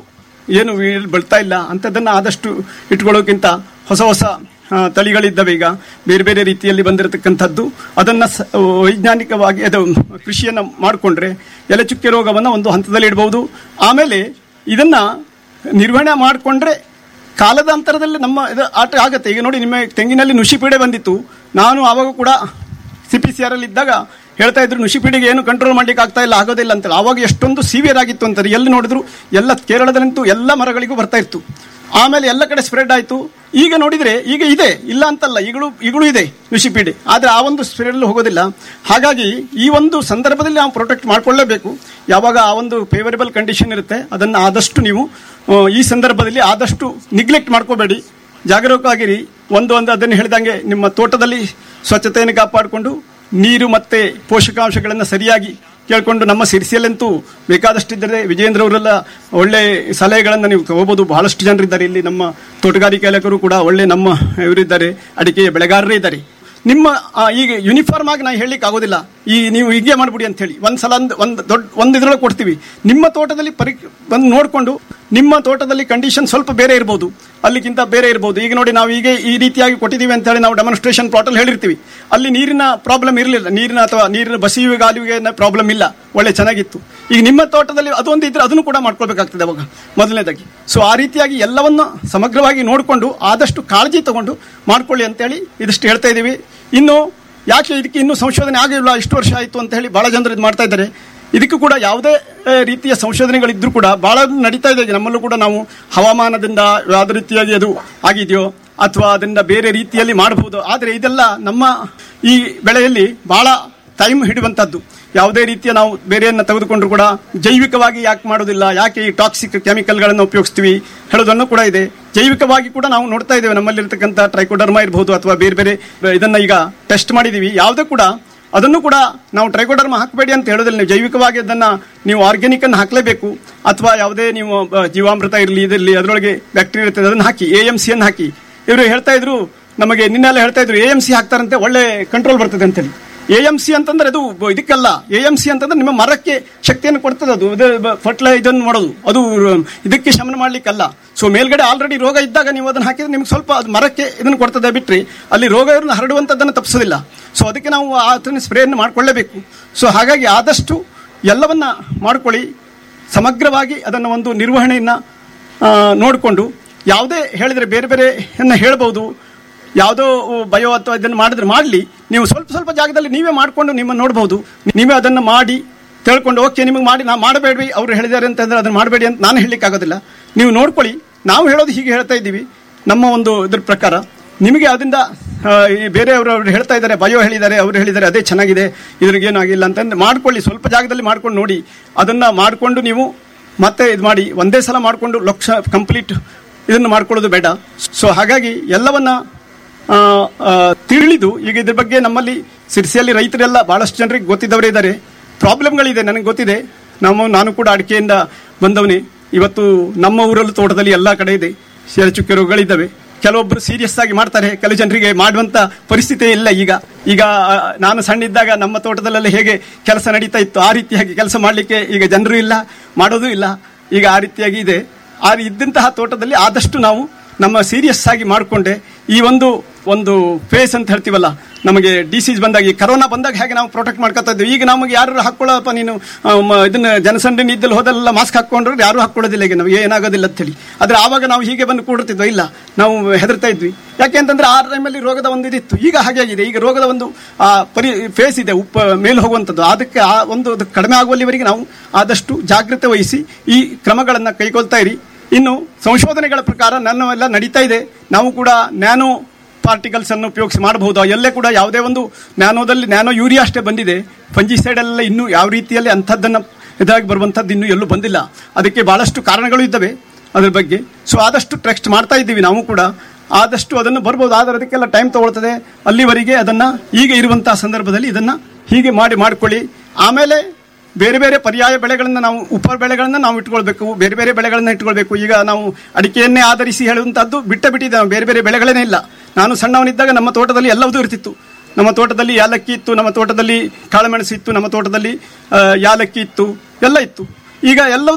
ಏನು ಇಳ್- ಬೆಳ್ತಾ ಇಲ್ಲ ಅಂಥದ್ದನ್ನು ಆದಷ್ಟು ಇಟ್ಕೊಳ್ಳೋಕ್ಕಿಂತ ಹೊಸ ಹೊಸ ಆ, ತಳಿಗಳಿದ್ದಾವೆ ಈಗ ಬೇರೆ ಬೇರೆ ರೀತಿಯಲ್ಲಿ ಬಂದಿರತಕ್ಕಂಥದ್ದು ಅದನ್ನು ಸ- ವೈಜ್ಞಾನಿಕವಾಗಿ ಅದು ಕೃಷಿಯನ್ನು ಮಾಡಿಕೊಂಡ್ರೆ ಎಲೆ ಚುಕ್ಕೆ ರೋಗವನ್ನು ಒಂದು ಹಂತದಲ್ಲಿ ಇಡಬಹುದು ಆಮೇಲೆ ಇದನ್ನ ನಿರ್ವಹಣೆ ಮಾಡಿಕೊಂಡ್ರೆ ಕಾಲದ ಅಂತರದಲ್ಲಿ ನಮ್ಮ ಇದು ಆಟ ಆಗತ್ತೆ ಈಗ ನೋಡಿ ನಿಮ್ಮ ತೆಂಗಿನಲ್ಲಿ ನುಷಿ ಪೀಡೆ ಬಂದಿತ್ತು ನಾನು ಆವಾಗ ಕೂಡ ಸಿ ಪಿ ಸಿ ಆರ್ ಅಲ್ಲಿ ಇದ್ದಾಗ ಹೇಳ್ತಾ ಇದ್ರು ನುಷಿ ಪೀಡೆಗೆ ಏನು ಕಂಟ್ರೋಲ್ ಮಾಡ್ಲಿಕ್ಕೆ ಆಗ್ತಾ ಇಲ್ಲ ಆಗೋದಿಲ್ಲ ಅಂತ ಆವಾಗ ಎಷ್ಟೊಂದು ಸಿವಿಯರ್ ಆಗಿತ್ತು ಅಂತಾರೆ ಎಲ್ಲಿ ನೋಡಿದ್ರು ಎಲ್ಲ ಕೇರಳದಲ್ಲಂತೂ ಎಲ್ಲ ಮರಗಳಿಗೂ ಬರ್ತಾ ಇತ್ತು ಆಮೇಲೆ ಎಲ್ಲ ಕಡೆ ಸ್ಪ್ರೆಡ್ ಆಯಿತು ಈಗ ನೋಡಿದ್ರೆ ಈಗ ಇದೆ ಇಲ್ಲ ಅಂತಲ್ಲ ಈಗಲೂ ಈಗಲೂ ಇದೆ ನುಷಿ ಪೀಡೆ ಆದರೆ ಆ ಒಂದು ಸ್ಪ್ರೆಡ್ ಹೋಗೋದಿಲ್ಲ ಹಾಗಾಗಿ ಈ ಒಂದು ಸಂದರ್ಭದಲ್ಲಿ ನಾವು ಪ್ರೊಟೆಕ್ಟ್ ಮಾಡ್ಕೊಳ್ಳೇಬೇಕು ಯಾವಾಗ ಆ ಒಂದು ಫೇವರೇಬಲ್ ಕಂಡೀಷನ್ ಇರುತ್ತೆ ಅದನ್ನು ಆದಷ್ಟು ನೀವು ಆ, ಈ ಸಂದರ್ಭದಲ್ಲಿ ಆದಷ್ಟು ನಿಗ್ಲೆಕ್ಟ್ ಮಾಡ್ಕೋಬೇಡಿ ಜಾಗರೂಕವಾಗಿರಿ ಒಂದು ಒಂದು ಅದನ್ನು ಹೇಳಿದಂಗೆ ನಿಮ್ಮ ತೋಟದಲ್ಲಿ ಸ್ವಚ್ಛತೆಯನ್ನು ಕಾಪಾಡಿಕೊಂಡು ನೀರು ಮತ್ತೆ ಪೋಷಕಾಂಶಗಳನ್ನು ಸರಿಯಾಗಿ ಕೇಳಿಕೊಂಡು ನಮ್ಮ ಸಿರಿಸಿಯಲ್ಲಂತೂ ಬೇಕಾದಷ್ಟಿದ್ದರೆ ವಿಜೇಂದ್ರ ಅವರೆಲ್ಲ ಒಳ್ಳೆ ಸಲಹೆಗಳನ್ನು ನೀವು ತಗೋಬಹುದು ಬಹಳಷ್ಟು ಜನರಿದ್ದಾರೆ ಇಲ್ಲಿ ನಮ್ಮ ತೋಟಗಾರಿಕೆ ಇಲಾಖೆರು ಕೂಡ ಒಳ್ಳೆ ನಮ್ಮ ಇವರಿದ್ದಾರೆ ಅಡಿಕೆಯ ಬೆಳೆಗಾರರೇ ಇದ್ದಾರೆ ನಿಮ್ಮ ಆ, ಈಗ ಯೂನಿಫಾರ್ಮ್ ಆಗಿ ನಾನು ಹೇಳಲಿಕ್ಕೆ ಆಗೋದಿಲ್ಲ ಈ ನೀವು ಹೀಗೆ ಮಾಡ್ಬಿಡಿ ಅಂತ ಹೇಳಿ ಒಂದು ಸಲ ಒಂದು ಒಂದು ದೊಡ್ಡ ಒಂದು ಇದ್ರೊಳಗೆ ಕೊಡ್ತೀವಿ ನಿಮ್ಮ ತೋಟದಲ್ಲಿ ಪರಿ ಬಂದು ನೋಡಿಕೊಂಡು ನಿಮ್ಮ ತೋಟದಲ್ಲಿ ಕಂಡೀಷನ್ ಸ್ವಲ್ಪ ಬೇರೆ ಇರ್ಬೋದು ಅಲ್ಲಿಗಿಂತ ಬೇರೆ ಇರ್ಬೋದು ಈಗ ನೋಡಿ ನಾವು ಈಗ ಈ ರೀತಿಯಾಗಿ ಕೊಟ್ಟಿದ್ದೀವಿ ಅಂತ ಹೇಳಿ ನಾವು ಡೆಮಾನ್ಸ್ಟ್ರೇಷನ್ ಪ್ಲಾಟಲ್ಲಿ ಹೇಳಿರ್ತೀವಿ ಅಲ್ಲಿ ನೀರಿನ ಪ್ರಾಬ್ಲಮ್ ಇರಲಿಲ್ಲ ನೀರಿನ ಅಥವಾ ನೀರಿನ ಬಸಿಯುವ ಗಾಲುವಿಗೆ ಪ್ರಾಬ್ಲಮ್ ಇಲ್ಲ ಒಳ್ಳೆ ಚೆನ್ನಾಗಿತ್ತು ಈಗ ನಿಮ್ಮ ತೋಟದಲ್ಲಿ ಅದೊಂದು ಇದ್ರೆ ಅದನ್ನು ಕೂಡ ಮಾಡ್ಕೊಳ್ಬೇಕಾಗ್ತದೆ ಅವಾಗ ಮೊದಲನೇದಾಗಿ ಸೊ ಆ ರೀತಿಯಾಗಿ ಎಲ್ಲವನ್ನು ಸಮಗ್ರವಾಗಿ ನೋಡಿಕೊಂಡು ಆದಷ್ಟು ಕಾಳಜಿ ತಗೊಂಡು ಮಾಡ್ಕೊಳ್ಳಿ ಅಂತೇಳಿ ಇದಿಷ್ಟು ಹೇಳ್ತಾ ಇದ್ದೀವಿ ಇನ್ನು ಯಾಕೆ ಇದಕ್ಕೆ ಇನ್ನೂ ಸಂಶೋಧನೆ ಆಗಿಲ್ಲ ಇಷ್ಟು ವರ್ಷ ಆಯಿತು ಅಂತ ಹೇಳಿ ಬಹಳ ಜನರು ಇದು ಮಾಡ್ತಾ ಇದ್ದಾರೆ ಇದಕ್ಕೂ ಕೂಡ ಯಾವುದೇ ಆ, ರೀತಿಯ ಸಂಶೋಧನೆಗಳಿದ್ರೂ ಕೂಡ ಬಹಳ ನಡೀತಾ ಇದೆ ನಮ್ಮಲ್ಲೂ ಕೂಡ ನಾವು ಹವಾಮಾನದಿಂದ ಯಾವುದೇ ರೀತಿಯಾಗಿ ಅದು ಆಗಿದೆಯೋ ಅಥವಾ ಅದರಿಂದ ಬೇರೆ ರೀತಿಯಲ್ಲಿ ಮಾಡಬಹುದು ಆದರೆ ಇದೆಲ್ಲ ನಮ್ಮ ಈ ಬೆಳೆಯಲ್ಲಿ ಬಹಳ ಟೈಮ್ ಹಿಡಿಯುವಂಥದ್ದು ಯಾವುದೇ ರೀತಿಯ ನಾವು ಬೇರೆಯನ್ನ ತೆಗೆದುಕೊಂಡ್ರು ಕೂಡ ಜೈವಿಕವಾಗಿ ಯಾಕೆ ಮಾಡೋದಿಲ್ಲ ಯಾಕೆ ಈ ಟಾಕ್ಸಿಕ್ ಕೆಮಿಕಲ್ಗಳನ್ನು ಉಪಯೋಗಿಸ್ತೀವಿ ಹೇಳೋದನ್ನು ಕೂಡ ಇದೆ ಜೈವಿಕವಾಗಿ ಕೂಡ ನಾವು ನೋಡ್ತಾ ಇದ್ದೇವೆ ನಮ್ಮಲ್ಲಿರ್ತಕ್ಕಂಥ ಟ್ರೈಕೋಡರ್ಮಾ ಇರಬಹುದು ಅಥವಾ ಬೇರೆ ಬೇರೆ ಇದನ್ನ ಈಗ ಟೆಸ್ಟ್ ಮಾಡಿದೀವಿ ಯಾವುದೇ ಕೂಡ ಅದನ್ನು ಕೂಡ ನಾವು ಟ್ರೈಕೋಡರ್ಮ ಹಾಕಬೇಡಿ ಅಂತ ಹೇಳೋದಿಲ್ಲ ನೀವು ಜೈವಿಕವಾಗಿ ಅದನ್ನ ನೀವು ಆರ್ಗ್ಯಾನಿಕ್ ಅನ್ನು ಹಾಕಲೇಬೇಕು ಅಥವಾ ಯಾವುದೇ ನೀವು ಆ, ಜೀವಾಮೃತ ಇರಲಿ ಇದರಲ್ಲಿ ಅದರೊಳಗೆ ಬ್ಯಾಕ್ಟೀರಿಯಾ ಇರ್ತದೆ ಅದನ್ನು ಹಾಕಿ ಎ ಎಂ ಸಿ ಅನ್ನು ಹಾಕಿ ಇವರು ಹೇಳ್ತಾ ಇದ್ರು ನಮಗೆ ನಿನ್ನೆಲ್ಲ ಹೇಳ್ತಾ ಇದ್ರು ಎ ಎಂ ಸಿ ಹಾಕ್ತಾರಂತೆ ಒಳ್ಳೆ ಕಂಟ್ರೋಲ್ ಬರ್ತದೆ ಅಂತೇಳಿ ಎ ಎಂ ಸಿ ಅಂತಂದ್ರೆ ಅದು ಬ- ಇದಕ್ಕಲ್ಲ ಎ ಎಂ ಸಿ ಅಂತಂದ್ರೆ ನಿಮ್ಮ ಮರಕ್ಕೆ ಶಕ್ತಿಯನ್ನು ಕೊಡ್ತದೆ ಅದು ಫರ್ಟಿಲೈ ಇದನ್ನು ಮಾಡೋದು ಅದು ರ- ಇದಕ್ಕೆ ಶಮನ ಮಾಡ್ಲಿಕ್ಕಲ್ಲ ಸೊ ಮೇಲ್ಗಡೆ ಆಲ್ರೆಡಿ ರೋಗ ಇದ್ದಾಗ ನೀವು ಅದನ್ನು ಹಾಕಿದ್ರೆ ನಿಮ್ಗೆ ಸ್ವಲ್ಪ ಅದು ಮರಕ್ಕೆ ಇದನ್ನು ಕೊಡ್ತದೆ ಬಿಟ್ರೆ ಅಲ್ಲಿ ರೋಗ ಇರೋದನ್ನ ಹರಡುವಂಥದ್ದನ್ನು ತಪ್ಪಿಸೋದಿಲ್ಲ ಸೊ ಅದಕ್ಕೆ ನಾವು ಆ ಸ್ಪ್ರೇಯನ್ನು ಮಾಡ್ಕೊಳ್ಳೇಬೇಕು ಸೊ ಹಾಗಾಗಿ ಆದಷ್ಟು ಎಲ್ಲವನ್ನ ಮಾಡ್ಕೊಳ್ಳಿ ಸಮಗ್ರವಾಗಿ ಅದನ್ನು ಒಂದು ನಿರ್ವಹಣೆಯನ್ನು ನೋಡಿಕೊಂಡು ಯಾವುದೇ ಹೇಳಿದರೆ ಬೇರೆ ಬೇರೆ ಹೇಳ್ಬೋದು ಯಾವುದೋ ಬಯೋ ಅಥವಾ ಇದನ್ನು ಮಾಡಿದ್ರೆ ಮಾಡಲಿ ನೀವು ಸ್ವಲ್ಪ ಸ್ವಲ್ಪ ಜಾಗದಲ್ಲಿ ನೀವೇ ಮಾಡಿಕೊಂಡು ನಿಮ್ಮನ್ನು ನೋಡ್ಬೋದು ನೀವೇ ಅದನ್ನು ಮಾಡಿ ತಿಳ್ಕೊಂಡು ಓಕೆ ನಿಮಗೆ ಮಾಡಿ ನಾವು ಮಾಡಬೇಡ್ವಿ ಅವ್ರು ಹೇಳಿದ್ದಾರೆ ಅಂತಂದ್ರೆ ಅದನ್ನು ಮಾಡಬೇಡಿ ಅಂತ ನಾನು ಹೇಳಲಿಕ್ಕೆ ಆಗೋದಿಲ್ಲ ನೀವು ನೋಡ್ಕೊಳ್ಳಿ ನಾವು ಹೇಳೋದು ಹೀಗೆ ಹೇಳ್ತಾ ಇದ್ದೀವಿ ನಮ್ಮ ಒಂದು ಇದ್ರ ಪ್ರಕಾರ ನಿಮಗೆ ಅದರಿಂದ ಆ, ಈ ಬೇರೆಯವರು ಅವ್ರು ಹೇಳ್ತಾ ಇದ್ದಾರೆ ಬಯೋ ಹೇಳಿದ್ದಾರೆ ಅವರು ಹೇಳಿದ್ದಾರೆ ಅದೇ ಚೆನ್ನಾಗಿದೆ ಇದ್ರಿಗೇನು ಆಗಿಲ್ಲ ಅಂತಂದ್ರೆ ಮಾಡ್ಕೊಳ್ಳಿ ಸ್ವಲ್ಪ ಜಾಗದಲ್ಲಿ ಮಾಡ್ಕೊಂಡು ನೋಡಿ ಅದನ್ನ ಮಾಡಿಕೊಂಡು ನೀವು ಮತ್ತೆ ಇದು ಮಾಡಿ ಒಂದೇ ಸಲ ಮಾಡಿಕೊಂಡು ಲಕ್ಷ ಕಂಪ್ಲೀಟ್ ಇದನ್ನು ಮಾಡ್ಕೊಳ್ಳೋದು ಬೇಡ ಸೊ ಹಾಗಾಗಿ ಎಲ್ಲವನ್ನ ಆ, ಆ, ತಿಳಿದು ಈಗ ಇದ್ರ ಬಗ್ಗೆ ನಮ್ಮಲ್ಲಿ ಸಿರ್ಸಿಯಲ್ಲಿ ರೈತರೆಲ್ಲ ಬಹಳಷ್ಟು ಜನರಿಗೆ ಗೊತ್ತಿದ್ದವರೇ ಇದ್ದಾರೆ ಪ್ರಾಬ್ಲಮ್ಗಳಿದೆ ನನಗೆ ಗೊತ್ತಿದೆ ನಮ್ಮ ನಾನು ಕೂಡ ಅಡಿಕೆಯಿಂದ ಬಂದವನೇ ಇವತ್ತು ನಮ್ಮ ಊರಲ್ಲೂ ತೋಟದಲ್ಲಿ ಎಲ್ಲ ಕಡೆ ಇದೆ ಚುಕ್ಕೆ ರೋಗಗಳಿದ್ದಾವೆ ಕೆಲವೊಬ್ಬರು ಸೀರಿಯಸ್ ಆಗಿ ಮಾಡ್ತಾರೆ ಕೆಲವು ಜನರಿಗೆ ಮಾಡುವಂತ ಪರಿಸ್ಥಿತಿ ಇಲ್ಲ ಈಗ ಈಗ ಆ, ನಾನು ಸಣ್ಣ ಇದ್ದಾಗ ನಮ್ಮ ತೋಟದಲ್ಲೆಲ್ಲ ಹೇಗೆ ಕೆಲಸ ನಡೀತಾ ಇತ್ತು ಆ ರೀತಿಯಾಗಿ ಕೆಲಸ ಮಾಡಲಿಕ್ಕೆ ಈಗ ಜನರು ಇಲ್ಲ ಮಾಡೋದು ಇಲ್ಲ ಈಗ ಆ ರೀತಿಯಾಗಿ ಇದೆ ಆ ಇದ್ದಂತಹ ತೋಟದಲ್ಲಿ ಆದಷ್ಟು ನಾವು ನಮ್ಮ ಸೀರಿಯಸ್ ಆಗಿ ಮಾಡಿಕೊಂಡೆ ಈ ಒಂದು ಒಂದು ಫೇಸ್ ಅಂತ ಹೇಳ್ತೀವಲ್ಲ ನಮಗೆ ಡಿಸೀಸ್ ಬಂದಾಗ ಈ ಕರೋನಾ ಬಂದಾಗ ಹೇಗೆ ನಾವು ಪ್ರೊಟೆಕ್ಟ್ ಮಾಡ್ಕೊತಾ ಇದ್ವಿ ಈಗ ನಮಗೆ ಯಾರು ಹಾಕೊಳ್ಳಪ್ಪ ನೀನು ಆ, ಮ- ಇದನ್ನ ಜನಸಂಡಣಿ ಇದ್ದಲ್ಲಿ ಹೋದೆಲ್ಲ ಮಾಸ್ಕ್ ಹಾಕೊಂಡ್ರೆ ಯಾರು ಹಾಕೊಳ್ಳೋದಿಲ್ಲ ಈಗ ನಮಗೆ ಏನಾಗೋದಿಲ್ಲ ಅಂತೇಳಿ ಆದ್ರೆ ಆವಾಗ ನಾವು ಹೀಗೆ ಬಂದು ಕೂಡುತ್ತಿದ್ವಿ ಇಲ್ಲ ನಾವು ಹೆದರ್ತಾ ಇದ್ವಿ ಯಾಕೆ ಅಂತಂದ್ರೆ ಆ ಟೈಮಲ್ಲಿ ರೋಗದ ಒಂದು ಇದಿತ್ತು ಈಗ ಹಾಗೆ ಆಗಿದೆ ಈಗ ರೋಗದ ಒಂದು ಆ, ಪರಿ ಫೇಸ್ ಇದೆ ಉಪ್ಪ ಮೇಲೆ ಹೋಗುವಂಥದ್ದು ಅದಕ್ಕೆ ಆ ಒಂದು ಅದು ಕಡಿಮೆ ಆಗುವಲ್ಲಿವರೆಗೆ ನಾವು ಆದಷ್ಟು ಜಾಗ್ರತೆ ವಹಿಸಿ ಈ ಕ್ರಮಗಳನ್ನು ಕೈಗೊಳ್ತಾ ಇರಿ ಇನ್ನು ಸಂಶೋಧನೆಗಳ ಪ್ರಕಾರ ನನ್ನವೆಲ್ಲ ನಡೀತಾ ಇದೆ ನಾವು ಕೂಡ ನ್ಯಾನೋ ಪಾರ್ಟಿಕಲ್ಸ್ ಅನ್ನು ಉಪಯೋಗಿಸಿ ಮಾಡಬಹುದು ಎಲ್ಲೇ ಕೂಡ ಯಾವುದೇ ಒಂದು ನ್ಯಾನೋದಲ್ಲಿ ನ್ಯಾನೋ ಯೂರಿಯಾ ಅಷ್ಟೇ ಬಂದಿದೆ ಫಂಜಿಸೈಡ್ ಎಲ್ಲ ಇನ್ನೂ ಯಾವ ರೀತಿಯಲ್ಲಿ ಅಂಥದ್ದನ್ನು ಇದಾಗಿ ಬರುವಂಥದ್ದು ಇನ್ನೂ ಎಲ್ಲೂ ಬಂದಿಲ್ಲ ಅದಕ್ಕೆ ಬಹಳಷ್ಟು ಕಾರಣಗಳು ಇದ್ದಾವೆ ಅದ್ರ ಬಗ್ಗೆ ಸೊ ಆದಷ್ಟು ಟೆಕ್ಸ್ಟ್ ಮಾಡ್ತಾ ಇದ್ದೀವಿ ನಾವು ಕೂಡ ಆದಷ್ಟು ಅದನ್ನು ಬರ್ಬೋದು ಆದರೆ ಅದಕ್ಕೆಲ್ಲ ಟೈಮ್ ತಗೊಳ್ತದೆ ಅಲ್ಲಿವರೆಗೆ ಅದನ್ನ ಈಗ ಇರುವಂತಹ ಸಂದರ್ಭದಲ್ಲಿ ಇದನ್ನ ಹೀಗೆ ಮಾಡಿ ಮಾಡ್ಕೊಳ್ಳಿ ಆಮೇಲೆ ಬೇರೆ ಬೇರೆ ಪರ್ಯಾಯ ಬೆಳೆಗಳನ್ನ ನಾವು ಉಪ ಬೆಳೆಗಳನ್ನ ನಾವು ಇಟ್ಕೊಳ್ಬೇಕು ಬೇರೆ ಬೇರೆ ಬೆಳೆಗಳನ್ನ ಇಟ್ಕೊಳ್ಬೇಕು ಈಗ ನಾವು ಅಡಿಕೆಯನ್ನೇ ಆಧರಿಸಿ ಹೇಳುವಂತಹದ್ದು ಬಿಟ್ಟ ಬಿಟ್ಟಿದೆ ನಾವು ಬೇರೆ ಬೇರೆ ಬೆಳೆಗಳೇ ಇಲ್ಲ ನಾನು ಸಣ್ಣವನಿದ್ದಾಗ ನಮ್ಮ ತೋಟದಲ್ಲಿ ಎಲ್ಲವೂ ಇರ್ತಿತ್ತು ನಮ್ಮ ತೋಟದಲ್ಲಿ ಯಾಲಕ್ಕಿ ಇತ್ತು ನಮ್ಮ ತೋಟದಲ್ಲಿ ಕಾಳುಮೆಣಸು ಇತ್ತು ನಮ್ಮ ತೋಟದಲ್ಲಿ ಆ, ಯಾಲಕ್ಕಿ ಇತ್ತು ಎಲ್ಲ ಇತ್ತು ಈಗ ಎಲ್ಲದನ್ನು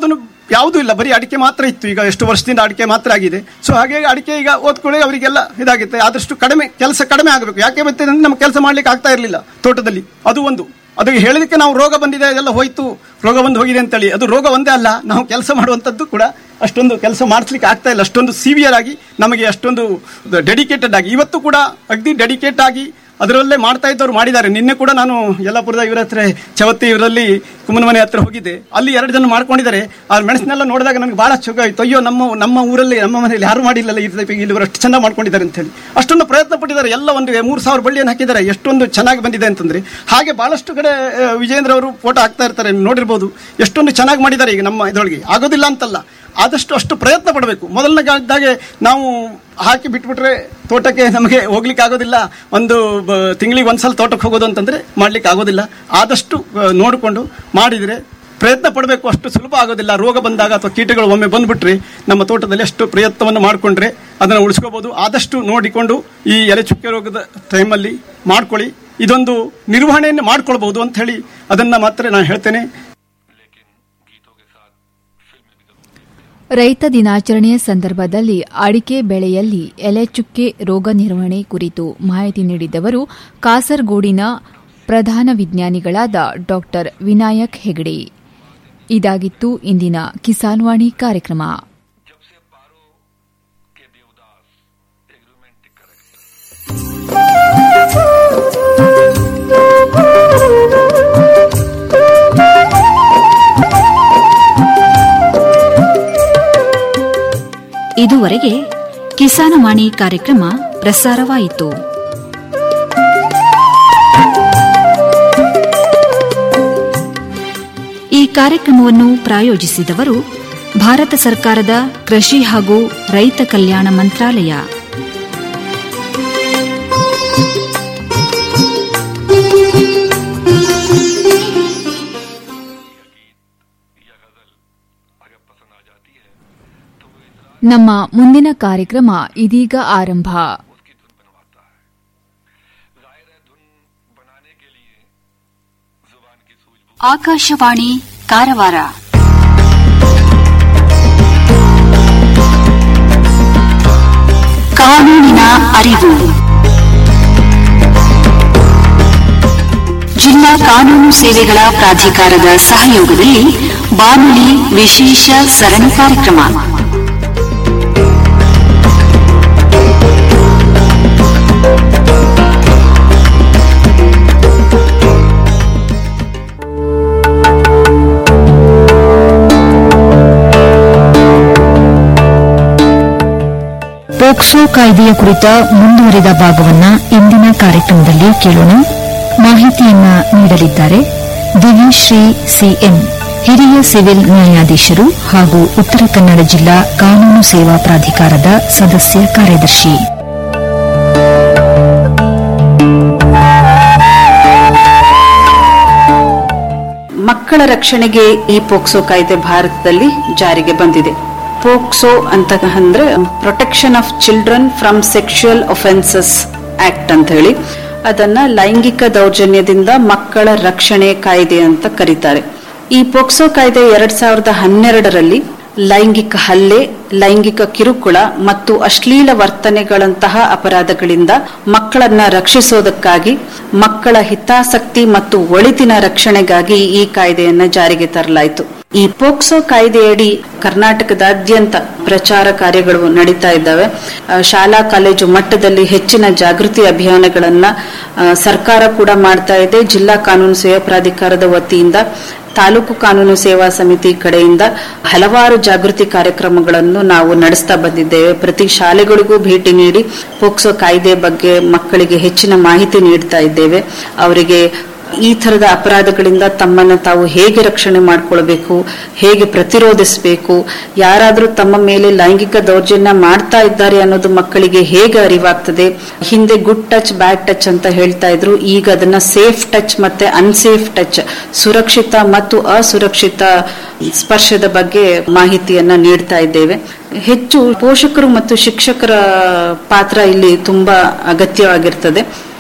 ಯಾವುದೂ ಇಲ್ಲ ಬರೀ ಅಡಿಕೆ ಮಾತ್ರ ಇತ್ತು ಈಗ ಎಷ್ಟು ವರ್ಷದಿಂದ ಅಡಿಕೆ ಮಾತ್ರ ಆಗಿದೆ ಸೊ ಹಾಗೆ ಅಡಿಕೆ ಈಗ ಓದ್ಕೊಳ್ಳಿ ಅವರಿಗೆಲ್ಲ ಇದಾಗುತ್ತೆ ಆದಷ್ಟು ಕಡಿಮೆ ಕೆಲಸ ಕಡಿಮೆ ಆಗಬೇಕು ಯಾಕೆ ಬರ್ತದೆ ಅಂದ್ರೆ ನಮ್ಗೆ ಕೆಲಸ ಮಾಡ್ಲಿಕ್ಕೆ ಆಗ್ತಾ ಇರಲಿಲ್ಲ ತೋಟದಲ್ಲಿ ಅದು ಒಂದು ಅದು ಹೇಳಲಿಕ್ಕೆ ನಾವು ರೋಗ ಬಂದಿದೆ ಅದೆಲ್ಲ ಹೋಯ್ತು ರೋಗ ಬಂದು ಹೋಗಿದೆ ಅಂತೇಳಿ ಅದು ರೋಗ ಒಂದೇ ಅಲ್ಲ ನಾವು ಕೆಲಸ ಮಾಡುವಂಥದ್ದು ಕೂಡ ಅಷ್ಟೊಂದು ಕೆಲಸ ಮಾಡಿಸ್ಲಿಕ್ಕೆ ಆಗ್ತಾ ಇಲ್ಲ ಅಷ್ಟೊಂದು ಸಿವಿಯರ್ ಆಗಿ ನಮಗೆ ಅಷ್ಟೊಂದು ಡೆಡಿಕೇಟೆಡ್ ಆಗಿ ಇವತ್ತು ಕೂಡ ಅಗ್ದಿ ಡೆಡಿಕೇಟ್ ಆಗಿ ಅದರಲ್ಲೇ ಮಾಡ್ತಾ ಇದ್ದವ್ರು ಮಾಡಿದ್ದಾರೆ ನಿನ್ನೆ ಕೂಡ ನಾನು ಯಲ್ಲಾಪುರದ ಇವರ ಹತ್ರ ಚವತ್ತಿ ಇವರಲ್ಲಿ ಕುಮ್ಮನ ಮನೆ ಹತ್ರ ಹೋಗಿದ್ದೆ ಅಲ್ಲಿ ಎರಡು ಜನ ಮಾಡ್ಕೊಂಡಿದ್ದಾರೆ ಆ ಮೆಣಸನ್ನೆಲ್ಲ ನೋಡಿದಾಗ ನನಗೆ ಬಹಳ ಚೊಗ ಆಯ್ತು ಅಯ್ಯೋ ನಮ್ಮ ನಮ್ಮ ಊರಲ್ಲಿ ನಮ್ಮ ಮನೆಯಲ್ಲಿ ಯಾರು ಮಾಡಿಲ್ಲಲ್ಲ ಈ ಟೈಪ್ ಇಲ್ಲಿ ಇವರು ಅಷ್ಟು ಚೆಂದ ಮಾಡ್ಕೊಂಡಿದ್ದಾರೆ ಅಂತ ಹೇಳಿ ಅಷ್ಟೊಂದು ಪ್ರಯತ್ನ ಪಟ್ಟಿದ್ದಾರೆ ಎಲ್ಲ ಒಂದು ಮೂರು ಸಾವಿರ ಬಳ್ಳಿಯನ್ನು ಹಾಕಿದ್ದಾರೆ ಎಷ್ಟೊಂದು ಚೆನ್ನಾಗಿ ಬಂದಿದೆ ಅಂತಂದ್ರೆ ಹಾಗೆ ಬಹಳಷ್ಟು ಕಡೆ ಆ, ವಿಜೇಂದ್ರ ಅವರು ಫೋಟೋ ಹಾಕ್ತಾ ಇರ್ತಾರೆ ನೋಡಿರ್ಬೋದು ಎಷ್ಟೊಂದು ಚೆನ್ನಾಗಿ ಮಾಡಿದ್ದಾರೆ ಈಗ ನಮ್ಮ ಇದರೊಳಗೆ ಆಗೋದಿಲ್ಲ ಅಂತಲ್ಲ ಆದಷ್ಟು ಅಷ್ಟು ಪ್ರಯತ್ನ ಪಡಬೇಕು ಮೊದಲನೇ ಕಾಲದಾಗೆ ನಾವು ಹಾಕಿ ಬಿಟ್ಬಿಟ್ರೆ ತೋಟಕ್ಕೆ ನಮಗೆ ಹೋಗ್ಲಿಕ್ಕೆ ಆಗೋದಿಲ್ಲ ಒಂದು ಬ- ತಿಂಗಳಿಗೆ ಒಂದ್ಸಲ ತೋಟಕ್ಕೆ ಹೋಗೋದು ಅಂತಂದ್ರೆ ಮಾಡ್ಲಿಕ್ಕೆ ಆಗೋದಿಲ್ಲ ಆದಷ್ಟು ಆ, ನೋಡಿಕೊಂಡು ಮಾಡಿದರೆ ಪ್ರಯತ್ನ ಪಡಬೇಕು ಅಷ್ಟು ಸುಲಭ ಆಗೋದಿಲ್ಲ ರೋಗ ಬಂದಾಗ ಅಥವಾ ಕೀಟಗಳು ಒಮ್ಮೆ ಬಂದ್ಬಿಟ್ರೆ ನಮ್ಮ ತೋಟದಲ್ಲಿ ಅಷ್ಟು ಪ್ರಯತ್ನವನ್ನು ಮಾಡಿಕೊಂಡ್ರೆ ಅದನ್ನು ಉಳಿಸ್ಕೋಬಹುದು ಆದಷ್ಟು ನೋಡಿಕೊಂಡು ಈ ಎಲೆ ಚುಕ್ಕೆ ರೋಗದ ಟೈಮಲ್ಲಿ ಮಾಡ್ಕೊಳ್ಳಿ ಇದೊಂದು ನಿರ್ವಹಣೆಯನ್ನು ಮಾಡ್ಕೊಳ್ಬಹುದು ಅಂತ ಹೇಳಿ ಅದನ್ನ ಮಾತ್ರ ನಾನು ಹೇಳ್ತೇನೆ ರೈತ ದಿನಾಚರಣೆಯ ಸಂದರ್ಭದಲ್ಲಿ ಅಡಿಕೆ ಬೆಳೆಯಲ್ಲಿ ಎಲೆಚುಕ್ಕೆ ರೋಗ ನಿರ್ವಹಣೆ ಕುರಿತು ಮಾಹಿತಿ ನೀಡಿದವರು ಕಾಸರಗೋಡಿನ ಪ್ರಧಾನ ವಿಜ್ಞಾನಿಗಳಾದ ಡಾ ವಿನಾಯಕ್ ಹೆಗಡೆ ಇದಾಗಿತ್ತು ಇಂದಿನ ಕಿಸಾನ್ವಾಣಿ ಕಾರ್ಯಕ್ರಮ ಇದುವರೆಗೆ ಕಿಸಾನವಾಣಿ ಕಾರ್ಯಕ್ರಮ ಪ್ರಸಾರವಾಯಿತು ಈ ಕಾರ್ಯಕ್ರಮವನ್ನು ಪ್ರಾಯೋಜಿಸಿದವರು ಭಾರತ ಸರ್ಕಾರದ ಕೃಷಿ ಹಾಗೂ ರೈತ ಕಲ್ಯಾಣ ಮಂತ್ರಾಲಯ ನಮ್ಮ ಮುಂದಿನ ಕಾರ್ಯಕ್ರಮ ಇದೀಗ ಆರಂಭ ಆಕಾಶವಾಣಿ ಕಾರವಾರ ಕಾನೂನಿನ ಅರಿವು ಜಿಲ್ಲಾ ಕಾನೂನು ಸೇವೆಗಳ ಪ್ರಾಧಿಕಾರದ ಸಹಯೋಗದಲ್ಲಿ ಬಾನುಲಿ ವಿಶೇಷ ಸರಣಿ ಕಾರ್ಯಕ್ರಮ ಪೋಕ್ಸೋ ಕಾಯ್ದೆಯ ಕುರಿತ ಮುಂದುವರಿದ ಭಾಗವನ್ನ ಇಂದಿನ ಕಾರ್ಯಕ್ರಮದಲ್ಲಿ ಕೇಳೋಣ ಮಾಹಿತಿಯನ್ನ ನೀಡಲಿದ್ದಾರೆ ದಿವ್ಯಶ್ರೀ ಸಿಎಂ ಹಿರಿಯ ಸಿವಿಲ್ ನ್ಯಾಯಾಧೀಶರು ಹಾಗೂ ಉತ್ತರ ಕನ್ನಡ ಜಿಲ್ಲಾ ಕಾನೂನು ಸೇವಾ ಪ್ರಾಧಿಕಾರದ ಸದಸ್ಯ ಕಾರ್ಯದರ್ಶಿ ಮಕ್ಕಳ ರಕ್ಷಣೆಗೆ ಈ ಪೋಕ್ಸೋ ಕಾಯ್ದೆ ಭಾರತದಲ್ಲಿ ಜಾರಿಗೆ ಬಂದಿದೆ ಪೋಕ್ಸೋ ಅಂತ ಅಂದ್ರೆ protection of children from sexual offences act ಅಂತ ಹೇಳಿ ಅದನ್ನ ಲೈಂಗಿಕ ದೌರ್ಜನ್ಯದಿಂದ ಮಕ್ಕಳ ರಕ್ಷಣೆ ಕಾಯ್ದೆ ಅಂತ ಕರೀತಾರೆ ಈ ಪೋಕ್ಸೋ ಕಾಯ್ದೆ ಎರಡ್ ಸಾವಿರದ ಹನ್ನೆರಡರಲ್ಲಿ ಲೈಂಗಿಕ ಹಲ್ಲೆ ಲೈಂಗಿಕ ಕಿರುಕುಳ ಮತ್ತು ಅಶ್ಲೀಲ ವರ್ತನೆಗಳಂತಹ ಅಪರಾಧಗಳಿಂದ ಮಕ್ಕಳನ್ನ ರಕ್ಷಿಸೋದಕ್ಕಾಗಿ ಮಕ್ಕಳ ಹಿತಾಸಕ್ತಿ ಮತ್ತು ಒಳಿತಿನ ರಕ್ಷಣೆಗಾಗಿ ಈ ಕಾಯ್ದೆಯನ್ನ ಜಾರಿಗೆ ತರಲಾಯಿತು ಈ ಪೋಕ್ಸೋ ಕಾಯ್ದೆಯಡಿ ಕರ್ನಾಟಕದಾದ್ಯಂತ ಪ್ರಚಾರ ಕಾರ್ಯಗಳು ನಡೀತಾ ಇದ್ದಾವೆ ಆ, ಶಾಲಾ ಕಾಲೇಜು ಮಟ್ಟದಲ್ಲಿ ಹೆಚ್ಚಿನ ಜಾಗೃತಿ ಅಭಿಯಾನಗಳನ್ನ ಆ, ಸರ್ಕಾರ ಕೂಡ ಮಾಡ್ತಾ ಇದೆ ಜಿಲ್ಲಾ ಕಾನೂನು ಸೇವಾ ಪ್ರಾಧಿಕಾರದ ವತಿಯಿಂದ ತಾಲೂಕು ಕಾನೂನು ಸೇವಾ ಸಮಿತಿ ಕಡೆಯಿಂದ ಹಲವಾರು ಜಾಗೃತಿ ಕಾರ್ಯಕ್ರಮಗಳನ್ನು ನಾವು ನಡೆಸ್ತಾ ಬಂದಿದ್ದೇವೆ ಪ್ರತಿ ಶಾಲೆಗಳಿಗೂ ಭೇಟಿ ನೀಡಿ ಪೋಕ್ಸೋ ಕಾಯ್ದೆ ಬಗ್ಗೆ ಮಕ್ಕಳಿಗೆ ಹೆಚ್ಚಿನ ಮಾಹಿತಿ ನೀಡ್ತಾ ಇದ್ದೇವೆ ಅವರಿಗೆ ಈ ತರದ ಅಪರಾಧಗಳಿಂದ ತಮ್ಮನ್ನು ತಾವು ಹೇಗೆ ರಕ್ಷಣೆ ಮಾಡ್ಕೊಳ್ಬೇಕು ಹೇಗೆ ಪ್ರತಿರೋಧಿಸಬೇಕು ಯಾರಾದರೂ ತಮ್ಮ ಮೇಲೆ ಲೈಂಗಿಕ ದೌರ್ಜನ್ಯ ಮಾಡ್ತಾ ಇದ್ದಾರೆ ಅನ್ನೋದು ಮಕ್ಕಳಿಗೆ ಹೇಗೆ ಅರಿವಾಗ್ತದೆ ಹಿಂದೆ ಗುಡ್ ಟಚ್ ಬ್ಯಾಡ್ ಟಚ್ ಅಂತ ಹೇಳ್ತಾ ಇದ್ರು ಈಗ ಅದನ್ನ ಸೇಫ್ ಟಚ್ ಮತ್ತೆ ಅನ್ಸೇಫ್ ಟಚ್ ಸುರಕ್ಷಿತ ಮತ್ತು ಅಸುರಕ್ಷಿತ ಸ್ಪರ್ಶದ ಬಗ್ಗೆ ಮಾಹಿತಿಯನ್ನ ನೀಡ್ತಾ ಇದ್ದೇವೆ ಹೆಚ್ಚು ಪೋಷಕರು ಮತ್ತು ಶಿಕ್ಷಕರ ಪಾತ್ರ ಇಲ್ಲಿ ತುಂಬಾ ಅಗತ್ಯವಾಗಿರ್ತದೆ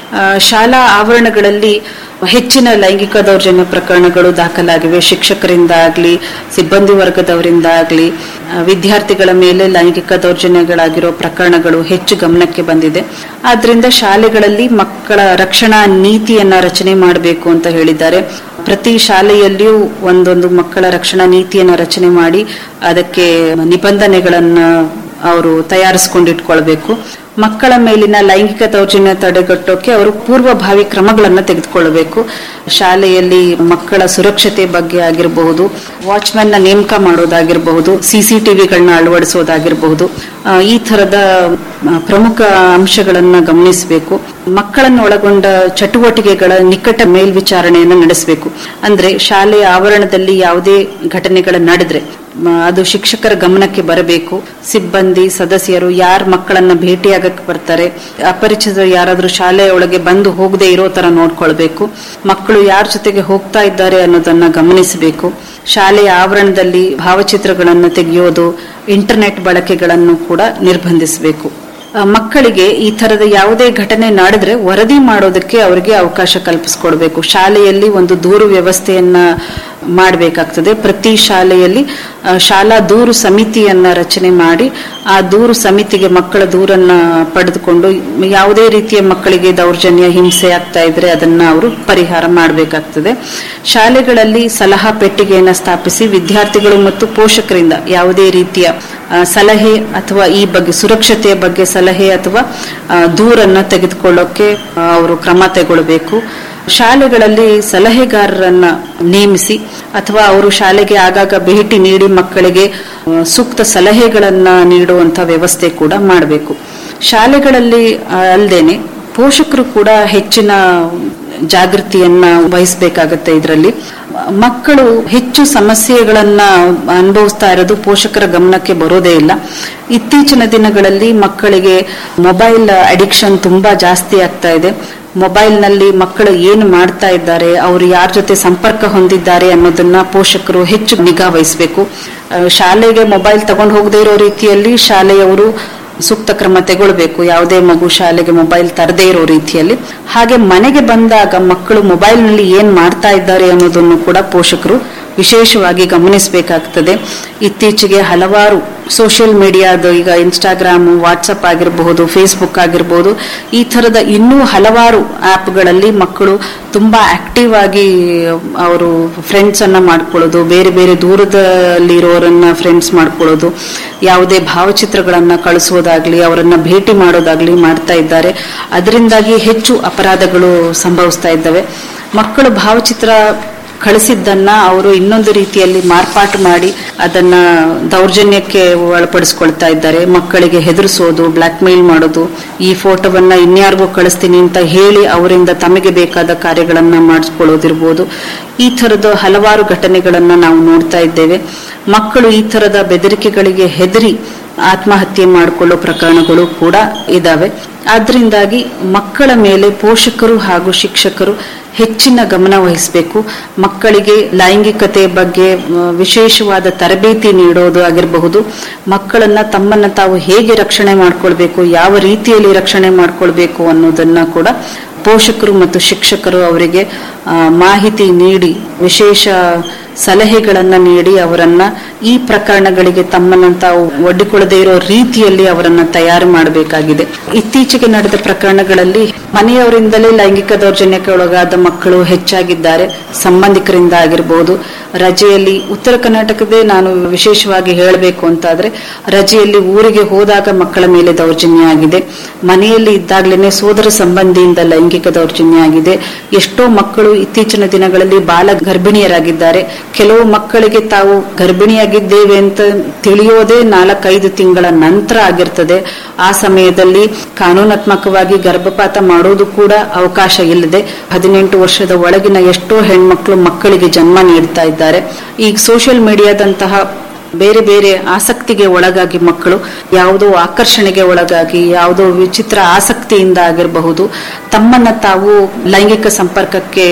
ಆ, ಶಾಲಾ ಆವರಣಗಳಲ್ಲಿ ಹೆಚ್ಚಿನ ಲೈಂಗಿಕ ದೌರ್ಜನ್ಯ ಪ್ರಕರಣಗಳು ದಾಖಲಾಗಿವೆ ಶಿಕ್ಷಕರಿಂದ ಆಗಲಿ ಸಿಬ್ಬಂದಿ ವರ್ಗದವರಿಂದ ಆಗಲಿ ವಿದ್ಯಾರ್ಥಿಗಳ ಮೇಲೆ ಲೈಂಗಿಕ ದೌರ್ಜನ್ಯಗಳಾಗಿರೋ ಪ್ರಕರಣಗಳು ಹೆಚ್ಚು ಗಮನಕ್ಕೆ ಬಂದಿದೆ ಆದ್ರಿಂದ ಶಾಲೆಗಳಲ್ಲಿ ಮಕ್ಕಳ ರಕ್ಷಣಾ ನೀತಿಯನ್ನ ರಚನೆ ಮಾಡಬೇಕು ಅಂತ ಹೇಳಿದ್ದಾರೆ ಪ್ರತಿ ಶಾಲೆಯಲ್ಲಿಯೂ ಒಂದೊಂದು ಮಕ್ಕಳ ರಕ್ಷಣಾ ನೀತಿಯನ್ನ ರಚನೆ ಮಾಡಿ ಅದಕ್ಕೆ ನಿಬಂಧನೆಗಳನ್ನ ಅವರು ತಯಾರಿಸಿಕೊಂಡಿಟ್ಕೊಳ್ಬೇಕು ಮಕ್ಕಳ ಮೇಲಿನ ಲೈಂಗಿಕ ದೌರ್ಜನ್ಯ ತಡೆಗಟ್ಟೋಕೆ ಅವರು ಪೂರ್ವಭಾವಿ ಕ್ರಮಗಳನ್ನು ತೆಗೆದುಕೊಳ್ಳಬೇಕು ಶಾಲೆಯಲ್ಲಿ ಮಕ್ಕಳ ಸುರಕ್ಷತೆ ಬಗ್ಗೆ ಆಗಿರಬಹುದು ವಾಚ್ಮನ್ ನ ನೇಮಕ ಮಾಡೋದಾಗಿರಬಹುದು ಸಿಸಿಟಿವಿಗಳನ್ನ ಅಳವಡಿಸೋದಾಗಿರಬಹುದು ಆ, ಈ ತರದ ಆ, ಪ್ರಮುಖ ಅಂಶಗಳನ್ನ ಗಮನಿಸಬೇಕು ಮಕ್ಕಳನ್ನು ಒಳಗೊಂಡ ಚಟುವಟಿಕೆಗಳ ನಿಕಟ ಮೇಲ್ವಿಚಾರಣೆಯನ್ನು ನಡೆಸಬೇಕು ಅಂದ್ರೆ ಶಾಲೆಯ ಆವರಣದಲ್ಲಿ ಯಾವುದೇ ಘಟನೆಗಳು ನಡೆದ್ರೆ ಮ, ಅದು ಶಿಕ್ಷಕರ ಗಮನಕ್ಕೆ ಬರಬೇಕು ಸಿಬ್ಬಂದಿ ಸದಸ್ಯರು ಯಾರ ಮಕ್ಕಳನ್ನ ಭೇಟಿಯಾಗಕ್ಕೆ ಬರ್ತಾರೆ ಅಪರಿಚಿತರು ಯಾರಾದ್ರೂ ಶಾಲೆಯ ಒಳಗೆ ಬಂದು ಹೋಗದೆ ಇರೋ ತರ ನೋಡ್ಕೊಳ್ಬೇಕು ಮಕ್ಕಳು ಯಾರ ಜೊತೆಗೆ ಹೋಗ್ತಾ ಇದ್ದಾರೆ ಅನ್ನೋದನ್ನ ಗಮನಿಸಬೇಕು ಶಾಲೆಯ ಆವರಣದಲ್ಲಿ ಭಾವಚಿತ್ರಗಳನ್ನು ತೆಗೆಯೋದು ಇಂಟರ್ನೆಟ್ ಬಳಕೆಗಳನ್ನು ಕೂಡ ನಿರ್ಬಂಧಿಸಬೇಕು ಆ, ಮಕ್ಕಳಿಗೆ ಈ ತರದ ಯಾವುದೇ ಘಟನೆ ನಡೆದ್ರೆ ವರದಿ ಮಾಡೋದಕ್ಕೆ ಅವರಿಗೆ ಅವಕಾಶ ಕಲ್ಪಿಸ್ಕೊಡ್ಬೇಕು ಶಾಲೆಯಲ್ಲಿ ಒಂದು ದೂರು ವ್ಯವಸ್ಥೆಯನ್ನ ಮಾಡಬೇಕಾಗ್ತದೆ ಪ್ರತಿ ಶಾಲೆಯಲ್ಲಿ ಆ, ಶಾಲಾ ದೂರು ಸಮಿತಿಯನ್ನ ರಚನೆ ಮಾಡಿ ಆ ದೂರು ಸಮಿತಿಗೆ ಮಕ್ಕಳ ದೂರನ್ನ ಪಡೆದುಕೊಂಡು ಯಾವುದೇ ರೀತಿಯ ಮಕ್ಕಳಿಗೆ ದೌರ್ಜನ್ಯ ಹಿಂಸೆ ಆಗ್ತಾ ಇದ್ರೆ ಅದನ್ನ ಅವರು ಪರಿಹಾರ ಮಾಡಬೇಕಾಗ್ತದೆ ಶಾಲೆಗಳಲ್ಲಿ ಸಲಹಾ ಪೆಟ್ಟಿಗೆಯನ್ನ ಸ್ಥಾಪಿಸಿ ವಿದ್ಯಾರ್ಥಿಗಳು ಮತ್ತು ಪೋಷಕರಿಂದ ಯಾವುದೇ ರೀತಿಯ ಆ, ಸಲಹೆ ಅಥವಾ ಈ ಬಗ್ಗೆ ಸುರಕ್ಷತೆಯ ಬಗ್ಗೆ ಸಲಹೆ ಅಥವಾ ಆ, ದೂರನ್ನ ತೆಗೆದುಕೊಳ್ಳೋಕೆ ಆ, ಅವರು ಕ್ರಮ ತಗೊಳ್ಬೇಕು ಶಾಲೆಗಳಲ್ಲಿ ಸಲಹೆಗಾರರನ್ನ ನೇಮಿಸಿ ಅಥವಾ ಅವರು ಶಾಲೆಗೆ ಆಗಾಗ ಭೇಟಿ ನೀಡಿ ಮಕ್ಕಳಿಗೆ ಆ, ಸೂಕ್ತ ಸಲಹೆಗಳನ್ನ ನೀಡುವಂತ ವ್ಯವಸ್ಥೆ ಕೂಡ ಮಾಡಬೇಕು ಶಾಲೆಗಳಲ್ಲಿ ಆ, ಅಲ್ದೇನೆ ಪೋಷಕರು ಕೂಡ ಹೆಚ್ಚಿನ ಜಾಗೃತಿಯನ್ನ ವಹಿಸಬೇಕಾಗತ್ತೆ ಇದರಲ್ಲಿ ಮಕ್ಕಳು ಹೆಚ್ಚು ಸಮಸ್ಯೆಗಳನ್ನ ಅನುಭವಿಸ್ತಾ ಇರೋದು ಪೋಷಕರ ಗಮನಕ್ಕೆ ಬರೋದೇ ಇಲ್ಲ ಇತ್ತೀಚಿನ ದಿನಗಳಲ್ಲಿ ಮಕ್ಕಳಿಗೆ ಮೊಬೈಲ್ ಅಡಿಕ್ಷನ್ ತುಂಬಾ ಜಾಸ್ತಿ ಆಗ್ತಾ ಇದೆ ಮೊಬೈಲ್ನಲ್ಲಿ ಮಕ್ಕಳು ಏನು ಮಾಡ್ತಾ ಇದ್ದಾರೆ ಅವರು ಯಾರ ಜೊತೆ ಸಂಪರ್ಕ ಹೊಂದಿದ್ದಾರೆ ಅನ್ನೋದನ್ನ ಪೋಷಕರು ಹೆಚ್ಚು ನಿಗಾ ವಹಿಸಬೇಕು ಆ, ಶಾಲೆಗೆ ಮೊಬೈಲ್ ತಗೊಂಡು ಹೋಗದೇ ಇರೋ ರೀತಿಯಲ್ಲಿ ಶಾಲೆಯವರು ಸೂಕ್ತ ಕ್ರಮ ತಗೊಳ್ಬೇಕು ಯಾವುದೇ ಮಗು ಶಾಲೆಗೆ ಮೊಬೈಲ್ ತರದೇ ಇರೋ ರೀತಿಯಲ್ಲಿ ಹಾಗೆ ಮನೆಗೆ ಬಂದಾಗ ಮಕ್ಕಳು ಮೊಬೈಲ್ನಲ್ಲಿ ಏನ್ ಮಾಡ್ತಾ ಇದ್ದಾರೆ ಅನ್ನೋದನ್ನು ಕೂಡ ಪೋಷಕರು ವಿಶೇಷವಾಗಿ ಗಮನಿಸಬೇಕಾಗ್ತದೆ ಇತ್ತೀಚೆಗೆ ಹಲವಾರು ಸೋಷಿಯಲ್ ಮೀಡಿಯಾದ ಈಗ ಇನ್ಸ್ಟಾಗ್ರಾಮ್ ವಾಟ್ಸಪ್ ಆಗಿರಬಹುದು ಫೇಸ್ಬುಕ್ ಆಗಿರಬಹುದು ಈ ತರದ ಇನ್ನೂ ಹಲವಾರು ಆಪ್ಗಳಲ್ಲಿ ಮಕ್ಕಳು ತುಂಬಾ ಆಕ್ಟಿವ್ ಆಗಿ ಅವರು ಫ್ರೆಂಡ್ಸ್ ಅನ್ನ ಮಾಡ್ಕೊಳ್ಳೋದು ಬೇರೆ ಬೇರೆ ದೂರದಲ್ಲಿರೋರನ್ನ ಫ್ರೆಂಡ್ಸ್ ಮಾಡ್ಕೊಳ್ಳೋದು ಯಾವುದೇ ಭಾವಚಿತ್ರಗಳನ್ನ ಕಳಿಸೋದಾಗ್ಲಿ ಅವರನ್ನ ಭೇಟಿ ಮಾಡೋದಾಗ್ಲಿ ಮಾಡ್ತಾ ಇದ್ದಾರೆ ಅದರಿಂದಾಗಿ ಹೆಚ್ಚು ಅಪರಾಧಗಳು ಸಂಭವಿಸ್ತಾ ಇದ್ದಾವೆ ಮಕ್ಕಳು ಭಾವಚಿತ್ರ ಕಳಿಸಿದ್ದನ್ನ ಅವರು ಇನ್ನೊಂದು ರೀತಿಯಲ್ಲಿ ಮಾರ್ಪಾಟು ಮಾಡಿ ಅದನ್ನ ದೌರ್ಜನ್ಯಕ್ಕೆ ಒಳಪಡಿಸ್ಕೊಳ್ತಾ ಇದ್ದಾರೆ ಮಕ್ಕಳಿಗೆ ಹೆದರಿಸೋದು ಬ್ಲಾಕ್ ಮೇಲ್ ಮಾಡೋದು ಈ ಫೋಟೋವನ್ನ ಇನ್ಯಾರಿಗೂ ಕಳಿಸ್ತೀನಿ ಅಂತ ಹೇಳಿ ಅವರಿಂದ ತಮಗೆ ಬೇಕಾದ ಕಾರ್ಯಗಳನ್ನ ಮಾಡಿಸ್ಕೊಳ್ಳೋದಿರ್ಬೋದು ಈ ತರದ ಹಲವಾರು ಘಟನೆಗಳನ್ನ ನಾವು ನೋಡ್ತಾ ಇದ್ದೇವೆ ಮಕ್ಕಳು ಈ ತರದ ಬೆದರಿಕೆಗಳಿಗೆ ಹೆದರಿ ಆತ್ಮಹತ್ಯೆ ಮಾಡಿಕೊಳ್ಳೋ ಪ್ರಕರಣಗಳು ಕೂಡ ಇದಾವೆ ಆದ್ರಿಂದಾಗಿ ಮಕ್ಕಳ ಮೇಲೆ ಪೋಷಕರು ಹಾಗೂ ಶಿಕ್ಷಕರು ಹೆಚ್ಚಿನ ಗಮನ ವಹಿಸಬೇಕು ಮಕ್ಕಳಿಗೆ ಲೈಂಗಿಕತೆ ಬಗ್ಗೆ ಆ, ವಿಶೇಷವಾದ ತರಬೇತಿ ನೀಡೋದು ಆಗಿರಬಹುದು ಮಕ್ಕಳನ್ನ ತಮ್ಮನ್ನ ತಾವು ಹೇಗೆ ರಕ್ಷಣೆ ಮಾಡ್ಕೊಳ್ಬೇಕು ಯಾವ ರೀತಿಯಲ್ಲಿ ರಕ್ಷಣೆ ಮಾಡ್ಕೊಳ್ಬೇಕು ಅನ್ನೋದನ್ನ ಕೂಡ ಪೋಷಕರು ಮತ್ತು ಶಿಕ್ಷಕರು ಅವರಿಗೆ ಆ, ಮಾಹಿತಿ ನೀಡಿ ವಿಶೇಷ ಸಲಹೆಗಳನ್ನ ನೀಡಿ ಅವರನ್ನ ಈ ಪ್ರಕರಣಗಳಿಗೆ ತಮ್ಮನ್ನ ತಾವು ಒಡ್ಡಿಕೊಳ್ಳದೇ ಇರೋ ರೀತಿಯಲ್ಲಿ ಅವರನ್ನ ತಯಾರು ಮಾಡಬೇಕಾಗಿದೆ ಇತ್ತೀಚೆಗೆ ನಡೆದ ಪ್ರಕರಣಗಳಲ್ಲಿ ಮನೆಯವರಿಂದಲೇ ಲೈಂಗಿಕ ದೌರ್ಜನ್ಯಕ್ಕೆ ಒಳಗಾದ ಮಕ್ಕಳು ಹೆಚ್ಚಾಗಿದ್ದಾರೆ ಸಂಬಂಧಿಕರಿಂದ ಆಗಿರಬಹುದು ರಜೆಯಲ್ಲಿ ಉತ್ತರ ಕರ್ನಾಟಕದೇ ನಾನು ವಿಶೇಷವಾಗಿ ಹೇಳಬೇಕು ಅಂತಾದ್ರೆ ರಜೆಯಲ್ಲಿ ಊರಿಗೆ ಹೋದಾಗ ಮಕ್ಕಳ ಮೇಲೆ ದೌರ್ಜನ್ಯ ಆಗಿದೆ ಮನೆಯಲ್ಲಿ ಇದ್ದಾಗ್ಲೇನೆ ಸೋದರ ಸಂಬಂಧಿಯಿಂದ ಲೈಂಗಿಕ ದೌರ್ಜನ್ಯ ಆಗಿದೆ ಎಷ್ಟೋ ಮಕ್ಕಳು ಇತ್ತೀಚಿನ ದಿನಗಳಲ್ಲಿ ಬಾಲ ಗರ್ಭಿಣಿಯರಾಗಿದ್ದಾರೆ ಕೆಲವು ಮಕ್ಕಳಿಗೆ ತಾವು ಗರ್ಭಿಣಿಯಾಗಿದ್ದೇವೆ ಅಂತ ತಿಳಿಯೋದೇ ನಾಲ್ಕೈದು ತಿಂಗಳ ನಂತರ ಆಗಿರ್ತದೆ ಆ ಸಮಯದಲ್ಲಿ ಕಾನೂನಾತ್ಮಕವಾಗಿ ಗರ್ಭಪಾತ ಮಾಡೋದು ಕೂಡ ಅವಕಾಶ ಇಲ್ಲದೆ ಹದಿನೆಂಟು ವರ್ಷದ ಒಳಗಿನ ಎಷ್ಟೋ ಹೆಣ್ಮಕ್ಳು ಮಕ್ಕಳಿಗೆ ಜನ್ಮ ನೀಡ್ತಾ ಇದ್ದಾರೆ ಈಗ ಸೋಷಿಯಲ್ ಮೀಡಿಯಾದಂತಹ ಬೇರೆ ಬೇರೆ ಆಸಕ್ತಿಗೆ ಒಳಗಾಗಿ ಮಕ್ಕಳು ಯಾವುದೋ ಆಕರ್ಷಣೆಗೆ ಒಳಗಾಗಿ ಯಾವುದೋ ವಿಚಿತ್ರ ಆಸಕ್ತಿಯಿಂದ ಆಗಿರಬಹುದು ತಮ್ಮನ್ನ ತಾವು ಲೈಂಗಿಕ ಸಂಪರ್ಕಕ್ಕೆ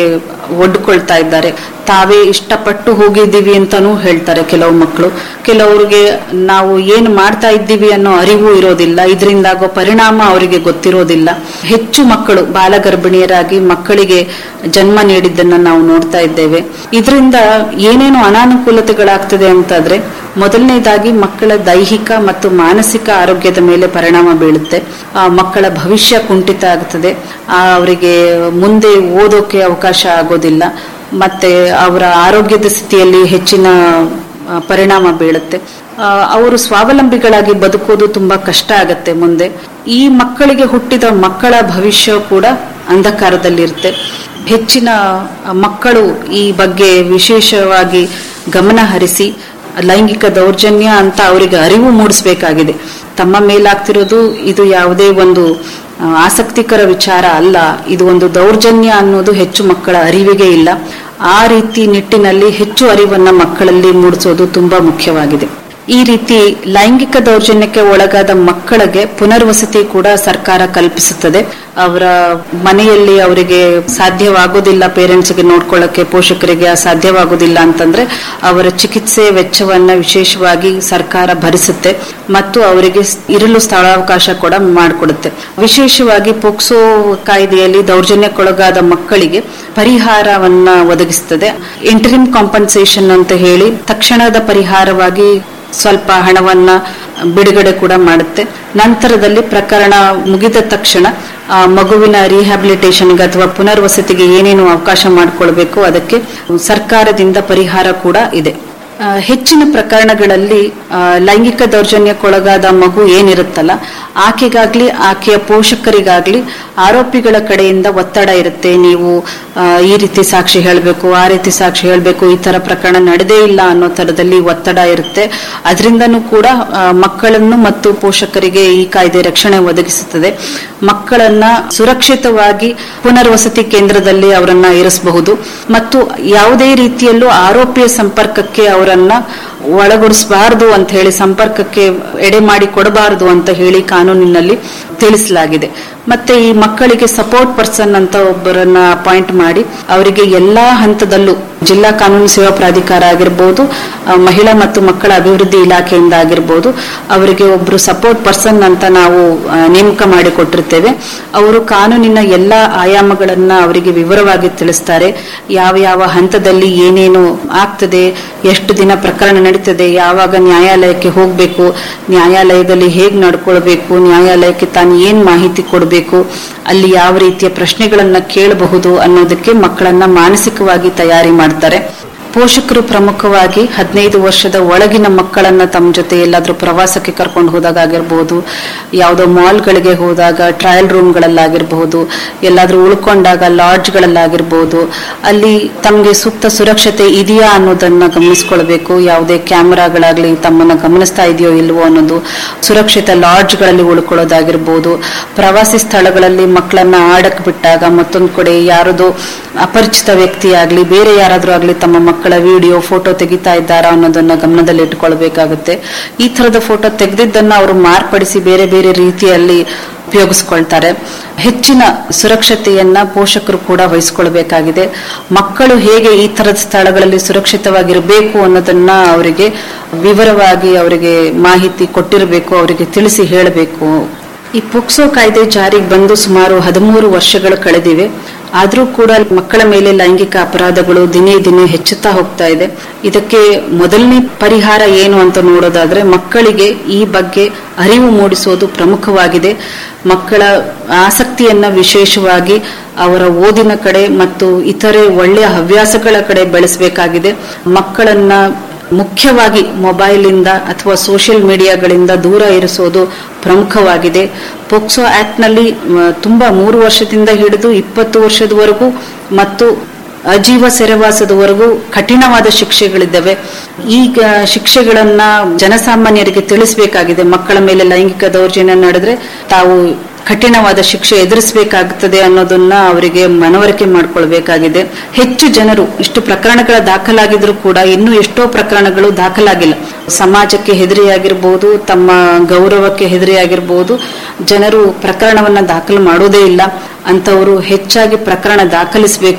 ಒಡ್ಕೊಳ್ತಾ ಇದ್ದಾರೆ ತಾವೇ ಇಷ್ಟಪಟ್ಟು ಹೋಗಿದ್ದೀವಿ ಅಂತಾನೂ ಹೇಳ್ತಾರೆ ಕೆಲವು ಮಕ್ಕಳು ಕೆಲವ್ರಿಗೆ ನಾವು ಏನು ಮಾಡ್ತಾ ಇದ್ದೀವಿ ಅನ್ನೋ ಅರಿವು ಇರೋದಿಲ್ಲ ಇದರಿಂದಾಗೋ ಪರಿಣಾಮ ಅವರಿಗೆ ಗೊತ್ತಿರೋದಿಲ್ಲ ಹೆಚ್ಚು ಮಕ್ಕಳು ಬಾಲಗರ್ಭಿಣಿಯರಾಗಿ ಮಕ್ಕಳಿಗೆ ಜನ್ಮ ನೀಡಿದ್ದನ್ನ ನಾವು ನೋಡ್ತಾ ಇದ್ದೇವೆ ಇದರಿಂದ ಏನೇನು ಅನಾನುಕೂಲತೆಗಳಾಗ್ತದೆ ಅಂತಾದ್ರೆ ಮೊದಲನೇದಾಗಿ ಮಕ್ಕಳ ದೈಹಿಕ ಮತ್ತು ಮಾನಸಿಕ ಆರೋಗ್ಯದ ಮೇಲೆ ಪರಿಣಾಮ ಬೀಳುತ್ತೆ ಆ ಮಕ್ಕಳ ಭವಿಷ್ಯ ಕುಂಠಿತ ಆಗ್ತದೆ ಆ ಅವರಿಗೆ ಮುಂದೆ ಓದೋಕೆ ಅವಕಾಶ ಆಗೋದಿಲ್ಲ ಮತ್ತೆ ಅವರ ಆರೋಗ್ಯದ ಸ್ಥಿತಿಯಲ್ಲಿ ಹೆಚ್ಚಿನ ಆ, ಪರಿಣಾಮ ಬೀಳುತ್ತೆ ಆ, ಅವರು ಸ್ವಾವಲಂಬಿಗಳಾಗಿ ಬದುಕೋದು ತುಂಬಾ ಕಷ್ಟ ಆಗತ್ತೆ ಮುಂದೆ ಈ ಮಕ್ಕಳಿಗೆ ಹುಟ್ಟಿದ ಮಕ್ಕಳ ಭವಿಷ್ಯ ಕೂಡ ಅಂಧಕಾರದಲ್ಲಿರುತ್ತೆ ಹೆಚ್ಚಿನ ಮಕ್ಕಳು ಈ ಬಗ್ಗೆ ವಿಶೇಷವಾಗಿ ಗಮನ ಹರಿಸಿ ಲೈಂಗಿಕ ದೌರ್ಜನ್ಯ ಅಂತ ಅವರಿಗೆ ಅರಿವು ಮೂಡಿಸಬೇಕಾಗಿದೆ ತಮ್ಮ ಮೇಲಾಗ್ತಿರೋದು ಇದು ಯಾವುದೇ ಒಂದು ಆ, ಆಸಕ್ತಿಕರ ವಿಚಾರ ಅಲ್ಲ ಇದು ಒಂದು ದೌರ್ಜನ್ಯ ಅನ್ನೋದು ಹೆಚ್ಚು ಮಕ್ಕಳ ಅರಿವಿಗೆ ಇಲ್ಲ ಆ ರೀತಿ ನಿಟ್ಟಿನಲ್ಲಿ ಹೆಚ್ಚು ಅರಿವನ್ನ ಮಕ್ಕಳಲ್ಲಿ ಮೂಡಿಸೋದು ತುಂಬಾ ಮುಖ್ಯವಾಗಿದೆ ಈ ರೀತಿ ಲೈಂಗಿಕ ದೌರ್ಜನ್ಯಕ್ಕೆ ಒಳಗಾದ ಮಕ್ಕಳಿಗೆ ಪುನರ್ವಸತಿ ಕೂಡ ಸರ್ಕಾರ ಕಲ್ಪಿಸುತ್ತದೆ ಅವರ ಮನೆಯಲ್ಲಿ ಅವರಿಗೆ ಸಾಧ್ಯವಾಗೋದಿಲ್ಲ ಪೇರೆಂಟ್ಸ್ಗೆ ನೋಡ್ಕೊಳ್ಳಕ್ಕೆ ಪೋಷಕರಿಗೆ ಸಾಧ್ಯವಾಗೋದಿಲ್ಲ ಅಂತಂದ್ರೆ ಅವರ ಚಿಕಿತ್ಸೆ ವೆಚ್ಚವನ್ನ ವಿಶೇಷವಾಗಿ ಸರ್ಕಾರ ಭರಿಸುತ್ತೆ ಮತ್ತು ಅವರಿಗೆ ಇರಲು ಸ್ಥಳಾವಕಾಶ ಕೂಡ ಮಾಡಿಕೊಡುತ್ತೆ ವಿಶೇಷವಾಗಿ ಪೋಕ್ಸೋ ಕಾಯ್ದೆಯಲ್ಲಿ ದೌರ್ಜನ್ಯಕ್ಕೊಳಗಾದ ಮಕ್ಕಳಿಗೆ ಪರಿಹಾರವನ್ನ ಒದಗಿಸುತ್ತದೆ ಇಂಟರಿಮ್ ಕಾಂಪನ್ಸೇಷನ್ ಅಂತ ಹೇಳಿ ತಕ್ಷಣದ ಪರಿಹಾರವಾಗಿ ಸ್ವಲ್ಪ ಹಣವನ್ನ ಬಿಡುಗಡೆ ಕೂಡ ಮಾಡುತ್ತೆ ನಂತರದಲ್ಲಿ ಪ್ರಕರಣ ಮುಗಿದ ತಕ್ಷಣ ಆ ಮಗುವಿನ ರಿಹ್ಯಾಬಿಲಿಟೇಷನ್ಗೆ ಅಥವಾ ಪುನರ್ವಸತಿಗೆ ಏನೇನು ಅವಕಾಶ ಮಾಡಿಕೊಳ್ಬೇಕು ಅದಕ್ಕೆ ಸರ್ಕಾರದಿಂದ ಪರಿಹಾರ ಕೂಡ ಇದೆ ಆ, ಹೆಚ್ಚಿನ ಪ್ರಕರಣಗಳಲ್ಲಿ ಆ, ಲೈಂಗಿಕ ದೌರ್ಜನ್ಯಕ್ಕೊಳಗಾದ ಮಗು ಏನಿರುತ್ತಲ್ಲ ಆಕೆಗಾಗ್ಲಿ ಆಕೆಯ ಪೋಷಕರಿಗಾಗ್ಲಿ ಆರೋಪಿಗಳ ಕಡೆಯಿಂದ ಒತ್ತಡ ಇರುತ್ತೆ ನೀವು ಆ, ಈ ರೀತಿ ಸಾಕ್ಷಿ ಹೇಳಬೇಕು ಆ ರೀತಿ ಸಾಕ್ಷಿ ಹೇಳಬೇಕು ಈ ತರ ಪ್ರಕರಣ ನಡೆದೇ ಇಲ್ಲ ಅನ್ನೋ ತರದಲ್ಲಿ ಒತ್ತಡ ಇರುತ್ತೆ ಅದರಿಂದನೂ ಕೂಡ ಆ, ಮಕ್ಕಳನ್ನು ಮತ್ತು ಪೋಷಕರಿಗೆ ಈ ಕಾಯ್ದೆ ರಕ್ಷಣೆ ಒದಗಿಸುತ್ತದೆ ಮಕ್ಕಳನ್ನ ಸುರಕ್ಷಿತವಾಗಿ ಪುನರ್ವಸತಿ ಕೇಂದ್ರದಲ್ಲಿ ಅವರನ್ನ ಇರಿಸಬಹುದು ಮತ್ತು ಯಾವುದೇ ರೀತಿಯಲ್ಲೂ ಆರೋಪಿಯ ಸಂಪರ್ಕಕ್ಕೆ ಅವರನ್ನ ಒಳಗೊಡಿಸಬಾರದು ಅಂತ ಹೇಳಿ ಸಂಪರ್ಕಕ್ಕೆ ಎಡೆ ಮಾಡಿ ಕೊಡಬಾರದು ಅಂತ ಹೇಳಿ ಕಾನೂನಿನಲ್ಲಿ ತಿಳಿಸಲಾಗಿದೆ ಮತ್ತೆ ಈ ಮಕ್ಕಳಿಗೆ ಸಪೋರ್ಟ್ ಪರ್ಸನ್ ಅಂತ ಒಬ್ಬರನ್ನ ಅಪಾಯಿಂಟ್ ಮಾಡಿ ಅವರಿಗೆ ಎಲ್ಲಾ ಹಂತದಲ್ಲೂ ಜಿಲ್ಲಾ ಕಾನೂನು ಸೇವಾ ಪ್ರಾಧಿಕಾರ ಆಗಿರ್ಬೋದು ಆ, ಮಹಿಳಾ ಮತ್ತು ಮಕ್ಕಳ ಅಭಿವೃದ್ಧಿ ಇಲಾಖೆಯಿಂದ ಆಗಿರ್ಬೋದು ಅವರಿಗೆ ಒಬ್ರು ಸಪೋರ್ಟ್ ಪರ್ಸನ್ ಅಂತ ನಾವು ಆ, ನೇಮಕ ಮಾಡಿ ಕೊಟ್ಟಿರ್ತೇವೆ ಅವರು ಕಾನೂನಿನ ಎಲ್ಲಾ ಆಯಾಮಗಳನ್ನ ಅವರಿಗೆ ವಿವರವಾಗಿ ತಿಳಿಸ್ತಾರೆ ಯಾವ ಯಾವ ಹಂತದಲ್ಲಿ ಏನೇನು ಆಗ್ತದೆ ಎಷ್ಟು ದಿನ ಪ್ರಕರಣ ನಡೀತದೆ ಯಾವಾಗ ನ್ಯಾಯಾಲಯಕ್ಕೆ ಹೋಗಬೇಕು ನ್ಯಾಯಾಲಯದಲ್ಲಿ ಹೇಗ್ ನಡ್ಕೊಳ್ಬೇಕು ನ್ಯಾಯಾಲಯಕ್ಕೆ ತಾನು ಏನ್ ಮಾಹಿತಿ ಕೊಡಬೇಕು ಅಲ್ಲಿ ಯಾವ ರೀತಿಯ ಪ್ರಶ್ನೆಗಳನ್ನ ಕೇಳಬಹುದು ಅನ್ನೋದಕ್ಕೆ ಮಕ್ಕಳನ್ನ ಮಾನಸಿಕವಾಗಿ ತಯಾರಿ ಮಾಡ್ತಾರೆ ಪೋಷಕರು ಪ್ರಮುಖವಾಗಿ ಹದಿನೈದು ವರ್ಷದ ಒಳಗಿನ ಮಕ್ಕಳನ್ನ ತಮ್ಮ ಜೊತೆ ಎಲ್ಲಾದ್ರೂ ಪ್ರವಾಸಕ್ಕೆ ಕರ್ಕೊಂಡು ಹೋದಾಗ ಆಗಿರ್ಬೋದು ಯಾವುದೋ ಮಾಲ್ಗಳಿಗೆ ಹೋದಾಗ ಟ್ರಯಲ್ ರೂಮ್ಗಳಲ್ಲಾಗಿರ್ಬಹುದು ಎಲ್ಲಾದ್ರೂ ಉಳ್ಕೊಂಡಾಗ ಲಾಡ್ಜ್ಗಳಲ್ಲಾಗಿರ್ಬೋದು ಅಲ್ಲಿ ತಮಗೆ ಸೂಕ್ತ ಸುರಕ್ಷತೆ ಇದೆಯಾ ಅನ್ನೋದನ್ನ ಗಮನಿಸ್ಕೊಳ್ಬೇಕು ಯಾವುದೇ ಕ್ಯಾಮೆರಾಗಳಾಗ್ಲಿ ತಮ್ಮನ್ನ ಗಮನಿಸ್ತಾ ಇದೆಯೋ ಇಲ್ವೋ ಅನ್ನೋದು ಸುರಕ್ಷಿತ ಲಾಡ್ಜ್ಗಳಲ್ಲಿ ಉಳ್ಕೊಳ್ಳೋದಾಗಿರ್ಬೋದು ಪ್ರವಾಸಿ ಸ್ಥಳಗಳಲ್ಲಿ ಮಕ್ಕಳನ್ನ ಆಡಕ್ ಬಿಟ್ಟಾಗ ಮತ್ತೊಂದು ಕಡೆ ಯಾರದೋ ಅಪರಿಚಿತ ವ್ಯಕ್ತಿ ಆಗ್ಲಿ ಬೇರೆ ಯಾರಾದ್ರೂ ಆಗ್ಲಿ ತಮ್ಮ ಮಕ್ಕಳ ವಿಡಿಯೋ ಫೋಟೋ ತೆಗಿತಾ ಇದ್ದಾರಾ ಅನ್ನೋದನ್ನ ಗಮನದಲ್ಲಿ ಇಟ್ಕೊಳ್ಬೇಕಾಗುತ್ತೆ ಈ ತರದ ಫೋಟೋ ತೆಗೆದಿದ್ದನ್ನ ಅವರು ಮಾರ್ಪಡಿಸಿ ಬೇರೆ ಬೇರೆ ರೀತಿಯಲ್ಲಿ ಉಪಯೋಗಿಸ್ಕೊಳ್ತಾರೆ ಹೆಚ್ಚಿನ ಸುರಕ್ಷತೆಯನ್ನ ಪೋಷಕರು ಕೂಡ ವಹಿಸ್ಕೊಳ್ಬೇಕಾಗಿದೆ ಮಕ್ಕಳು ಹೇಗೆ ಈ ತರದ ಸ್ಥಳಗಳಲ್ಲಿ ಸುರಕ್ಷಿತವಾಗಿರಬೇಕು ಅನ್ನೋದನ್ನ ಅವರಿಗೆ ವಿವರವಾಗಿ ಅವರಿಗೆ ಮಾಹಿತಿ ಕೊಟ್ಟಿರಬೇಕು ಅವರಿಗೆ ತಿಳಿಸಿ ಹೇಳಬೇಕು ಈ ಪೋಕ್ಸೋ ಕಾಯ್ದೆ ಜಾರಿಗೆ ಬಂದು ಸುಮಾರು ಹದಿಮೂರು ವರ್ಷಗಳು ಕಳೆದಿವೆ ಆದರೂ ಕೂಡ ಮಕ್ಕಳ ಮೇಲೆ ಲೈಂಗಿಕ ಅಪರಾಧಗಳು ದಿನೇ ದಿನೇ ಹೆಚ್ಚುತ್ತಾ ಹೋಗ್ತಾ ಇದೆ ಇದಕ್ಕೆ ಮೊದಲನೇ ಪರಿಹಾರ ಏನು ಅಂತ ನೋಡೋದಾದ್ರೆ ಮಕ್ಕಳಿಗೆ ಈ ಬಗ್ಗೆ ಅರಿವು ಮೂಡಿಸೋದು ಪ್ರಮುಖವಾಗಿದೆ ಮಕ್ಕಳ ಆಸಕ್ತಿಯನ್ನ ವಿಶೇಷವಾಗಿ ಅವರ ಓದಿನ ಕಡೆ ಮತ್ತು ಇತರೆ ಒಳ್ಳೆಯ ಹವ್ಯಾಸಗಳ ಕಡೆ ಬೆಳೆಸಬೇಕಾಗಿದೆ ಮಕ್ಕಳನ್ನ ಮುಖ್ಯವಾಗಿ ಮೊಬೈಲಿಂದ ಅಥವಾ ಸೋಷಿಯಲ್ ಮೀಡಿಯಾಗಳಿಂದ ದೂರ ಇರಿಸೋದು ಪ್ರಮುಖವಾಗಿದೆ ಪೋಕ್ಸೋ ಆಕ್ಟ್ ನಲ್ಲಿ ಮ, ತುಂಬಾ ಮೂರು ವರ್ಷದಿಂದ ಹಿಡಿದು ಇಪ್ಪತ್ತು ವರ್ಷದವರೆಗೂ ಮತ್ತು ಅಜೀವ ಸೆರೆವಾಸದವರೆಗೂ ಕಠಿಣವಾದ ಶಿಕ್ಷೆಗಳಿದ್ದಾವೆ ಈಗ ಶಿಕ್ಷೆಗಳನ್ನ ಜನಸಾಮಾನ್ಯರಿಗೆ ತಿಳಿಸಬೇಕಾಗಿದೆ ಮಕ್ಕಳ ಮೇಲೆ ಲೈಂಗಿಕ ದೌರ್ಜನ್ಯ ನಡೆದ್ರೆ ತಾವು ಕಠಿಣವಾದ ಶಿಕ್ಷೆ ಎದುರಿಸಬೇಕಾಗುತ್ತದೆ ಅನ್ನೋದನ್ನ ಅವರಿಗೆ ಮನವರಿಕೆ ಮಾಡಿಕೊಳ್ಬೇಕಾಗಿದೆ ಹೆಚ್ಚು ಜನರು ಇಷ್ಟು ಪ್ರಕರಣಗಳ ದಾಖಲಾಗಿದ್ರು ಕೂಡ ಇನ್ನೂ ಎಷ್ಟೋ ಪ್ರಕರಣಗಳು ದಾಖಲಾಗಿಲ್ಲ ಸಮಾಜಕ್ಕೆ ಹೆದರಿಯಾಗಿರ್ಬೋದು ತಮ್ಮ ಗೌರವಕ್ಕೆ ಹೆದರಿಯಾಗಿರ್ಬೋದು ಜನರು ಪ್ರಕರಣವನ್ನ ದಾಖಲು ಮಾಡೋದೇ ಇಲ್ಲ ಅಂತವರು ಹೆಚ್ಚಾಗಿ ಪ್ರಕರಣ ದಾಖಲಿಸಬೇಕು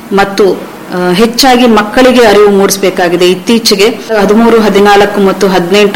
ಮತ್ತು ಆ, ಹೆಚ್ಚಾಗಿ ಮಕ್ಕಳಿಗೆ ಅರಿವು ಮೂಡಿಸಬೇಕಾಗಿದೆ ಇತ್ತೀಚೆಗೆ ಹದಿಮೂರು ಹದಿನಾಲ್ಕು ಮತ್ತು ಹದಿನೆಂಟು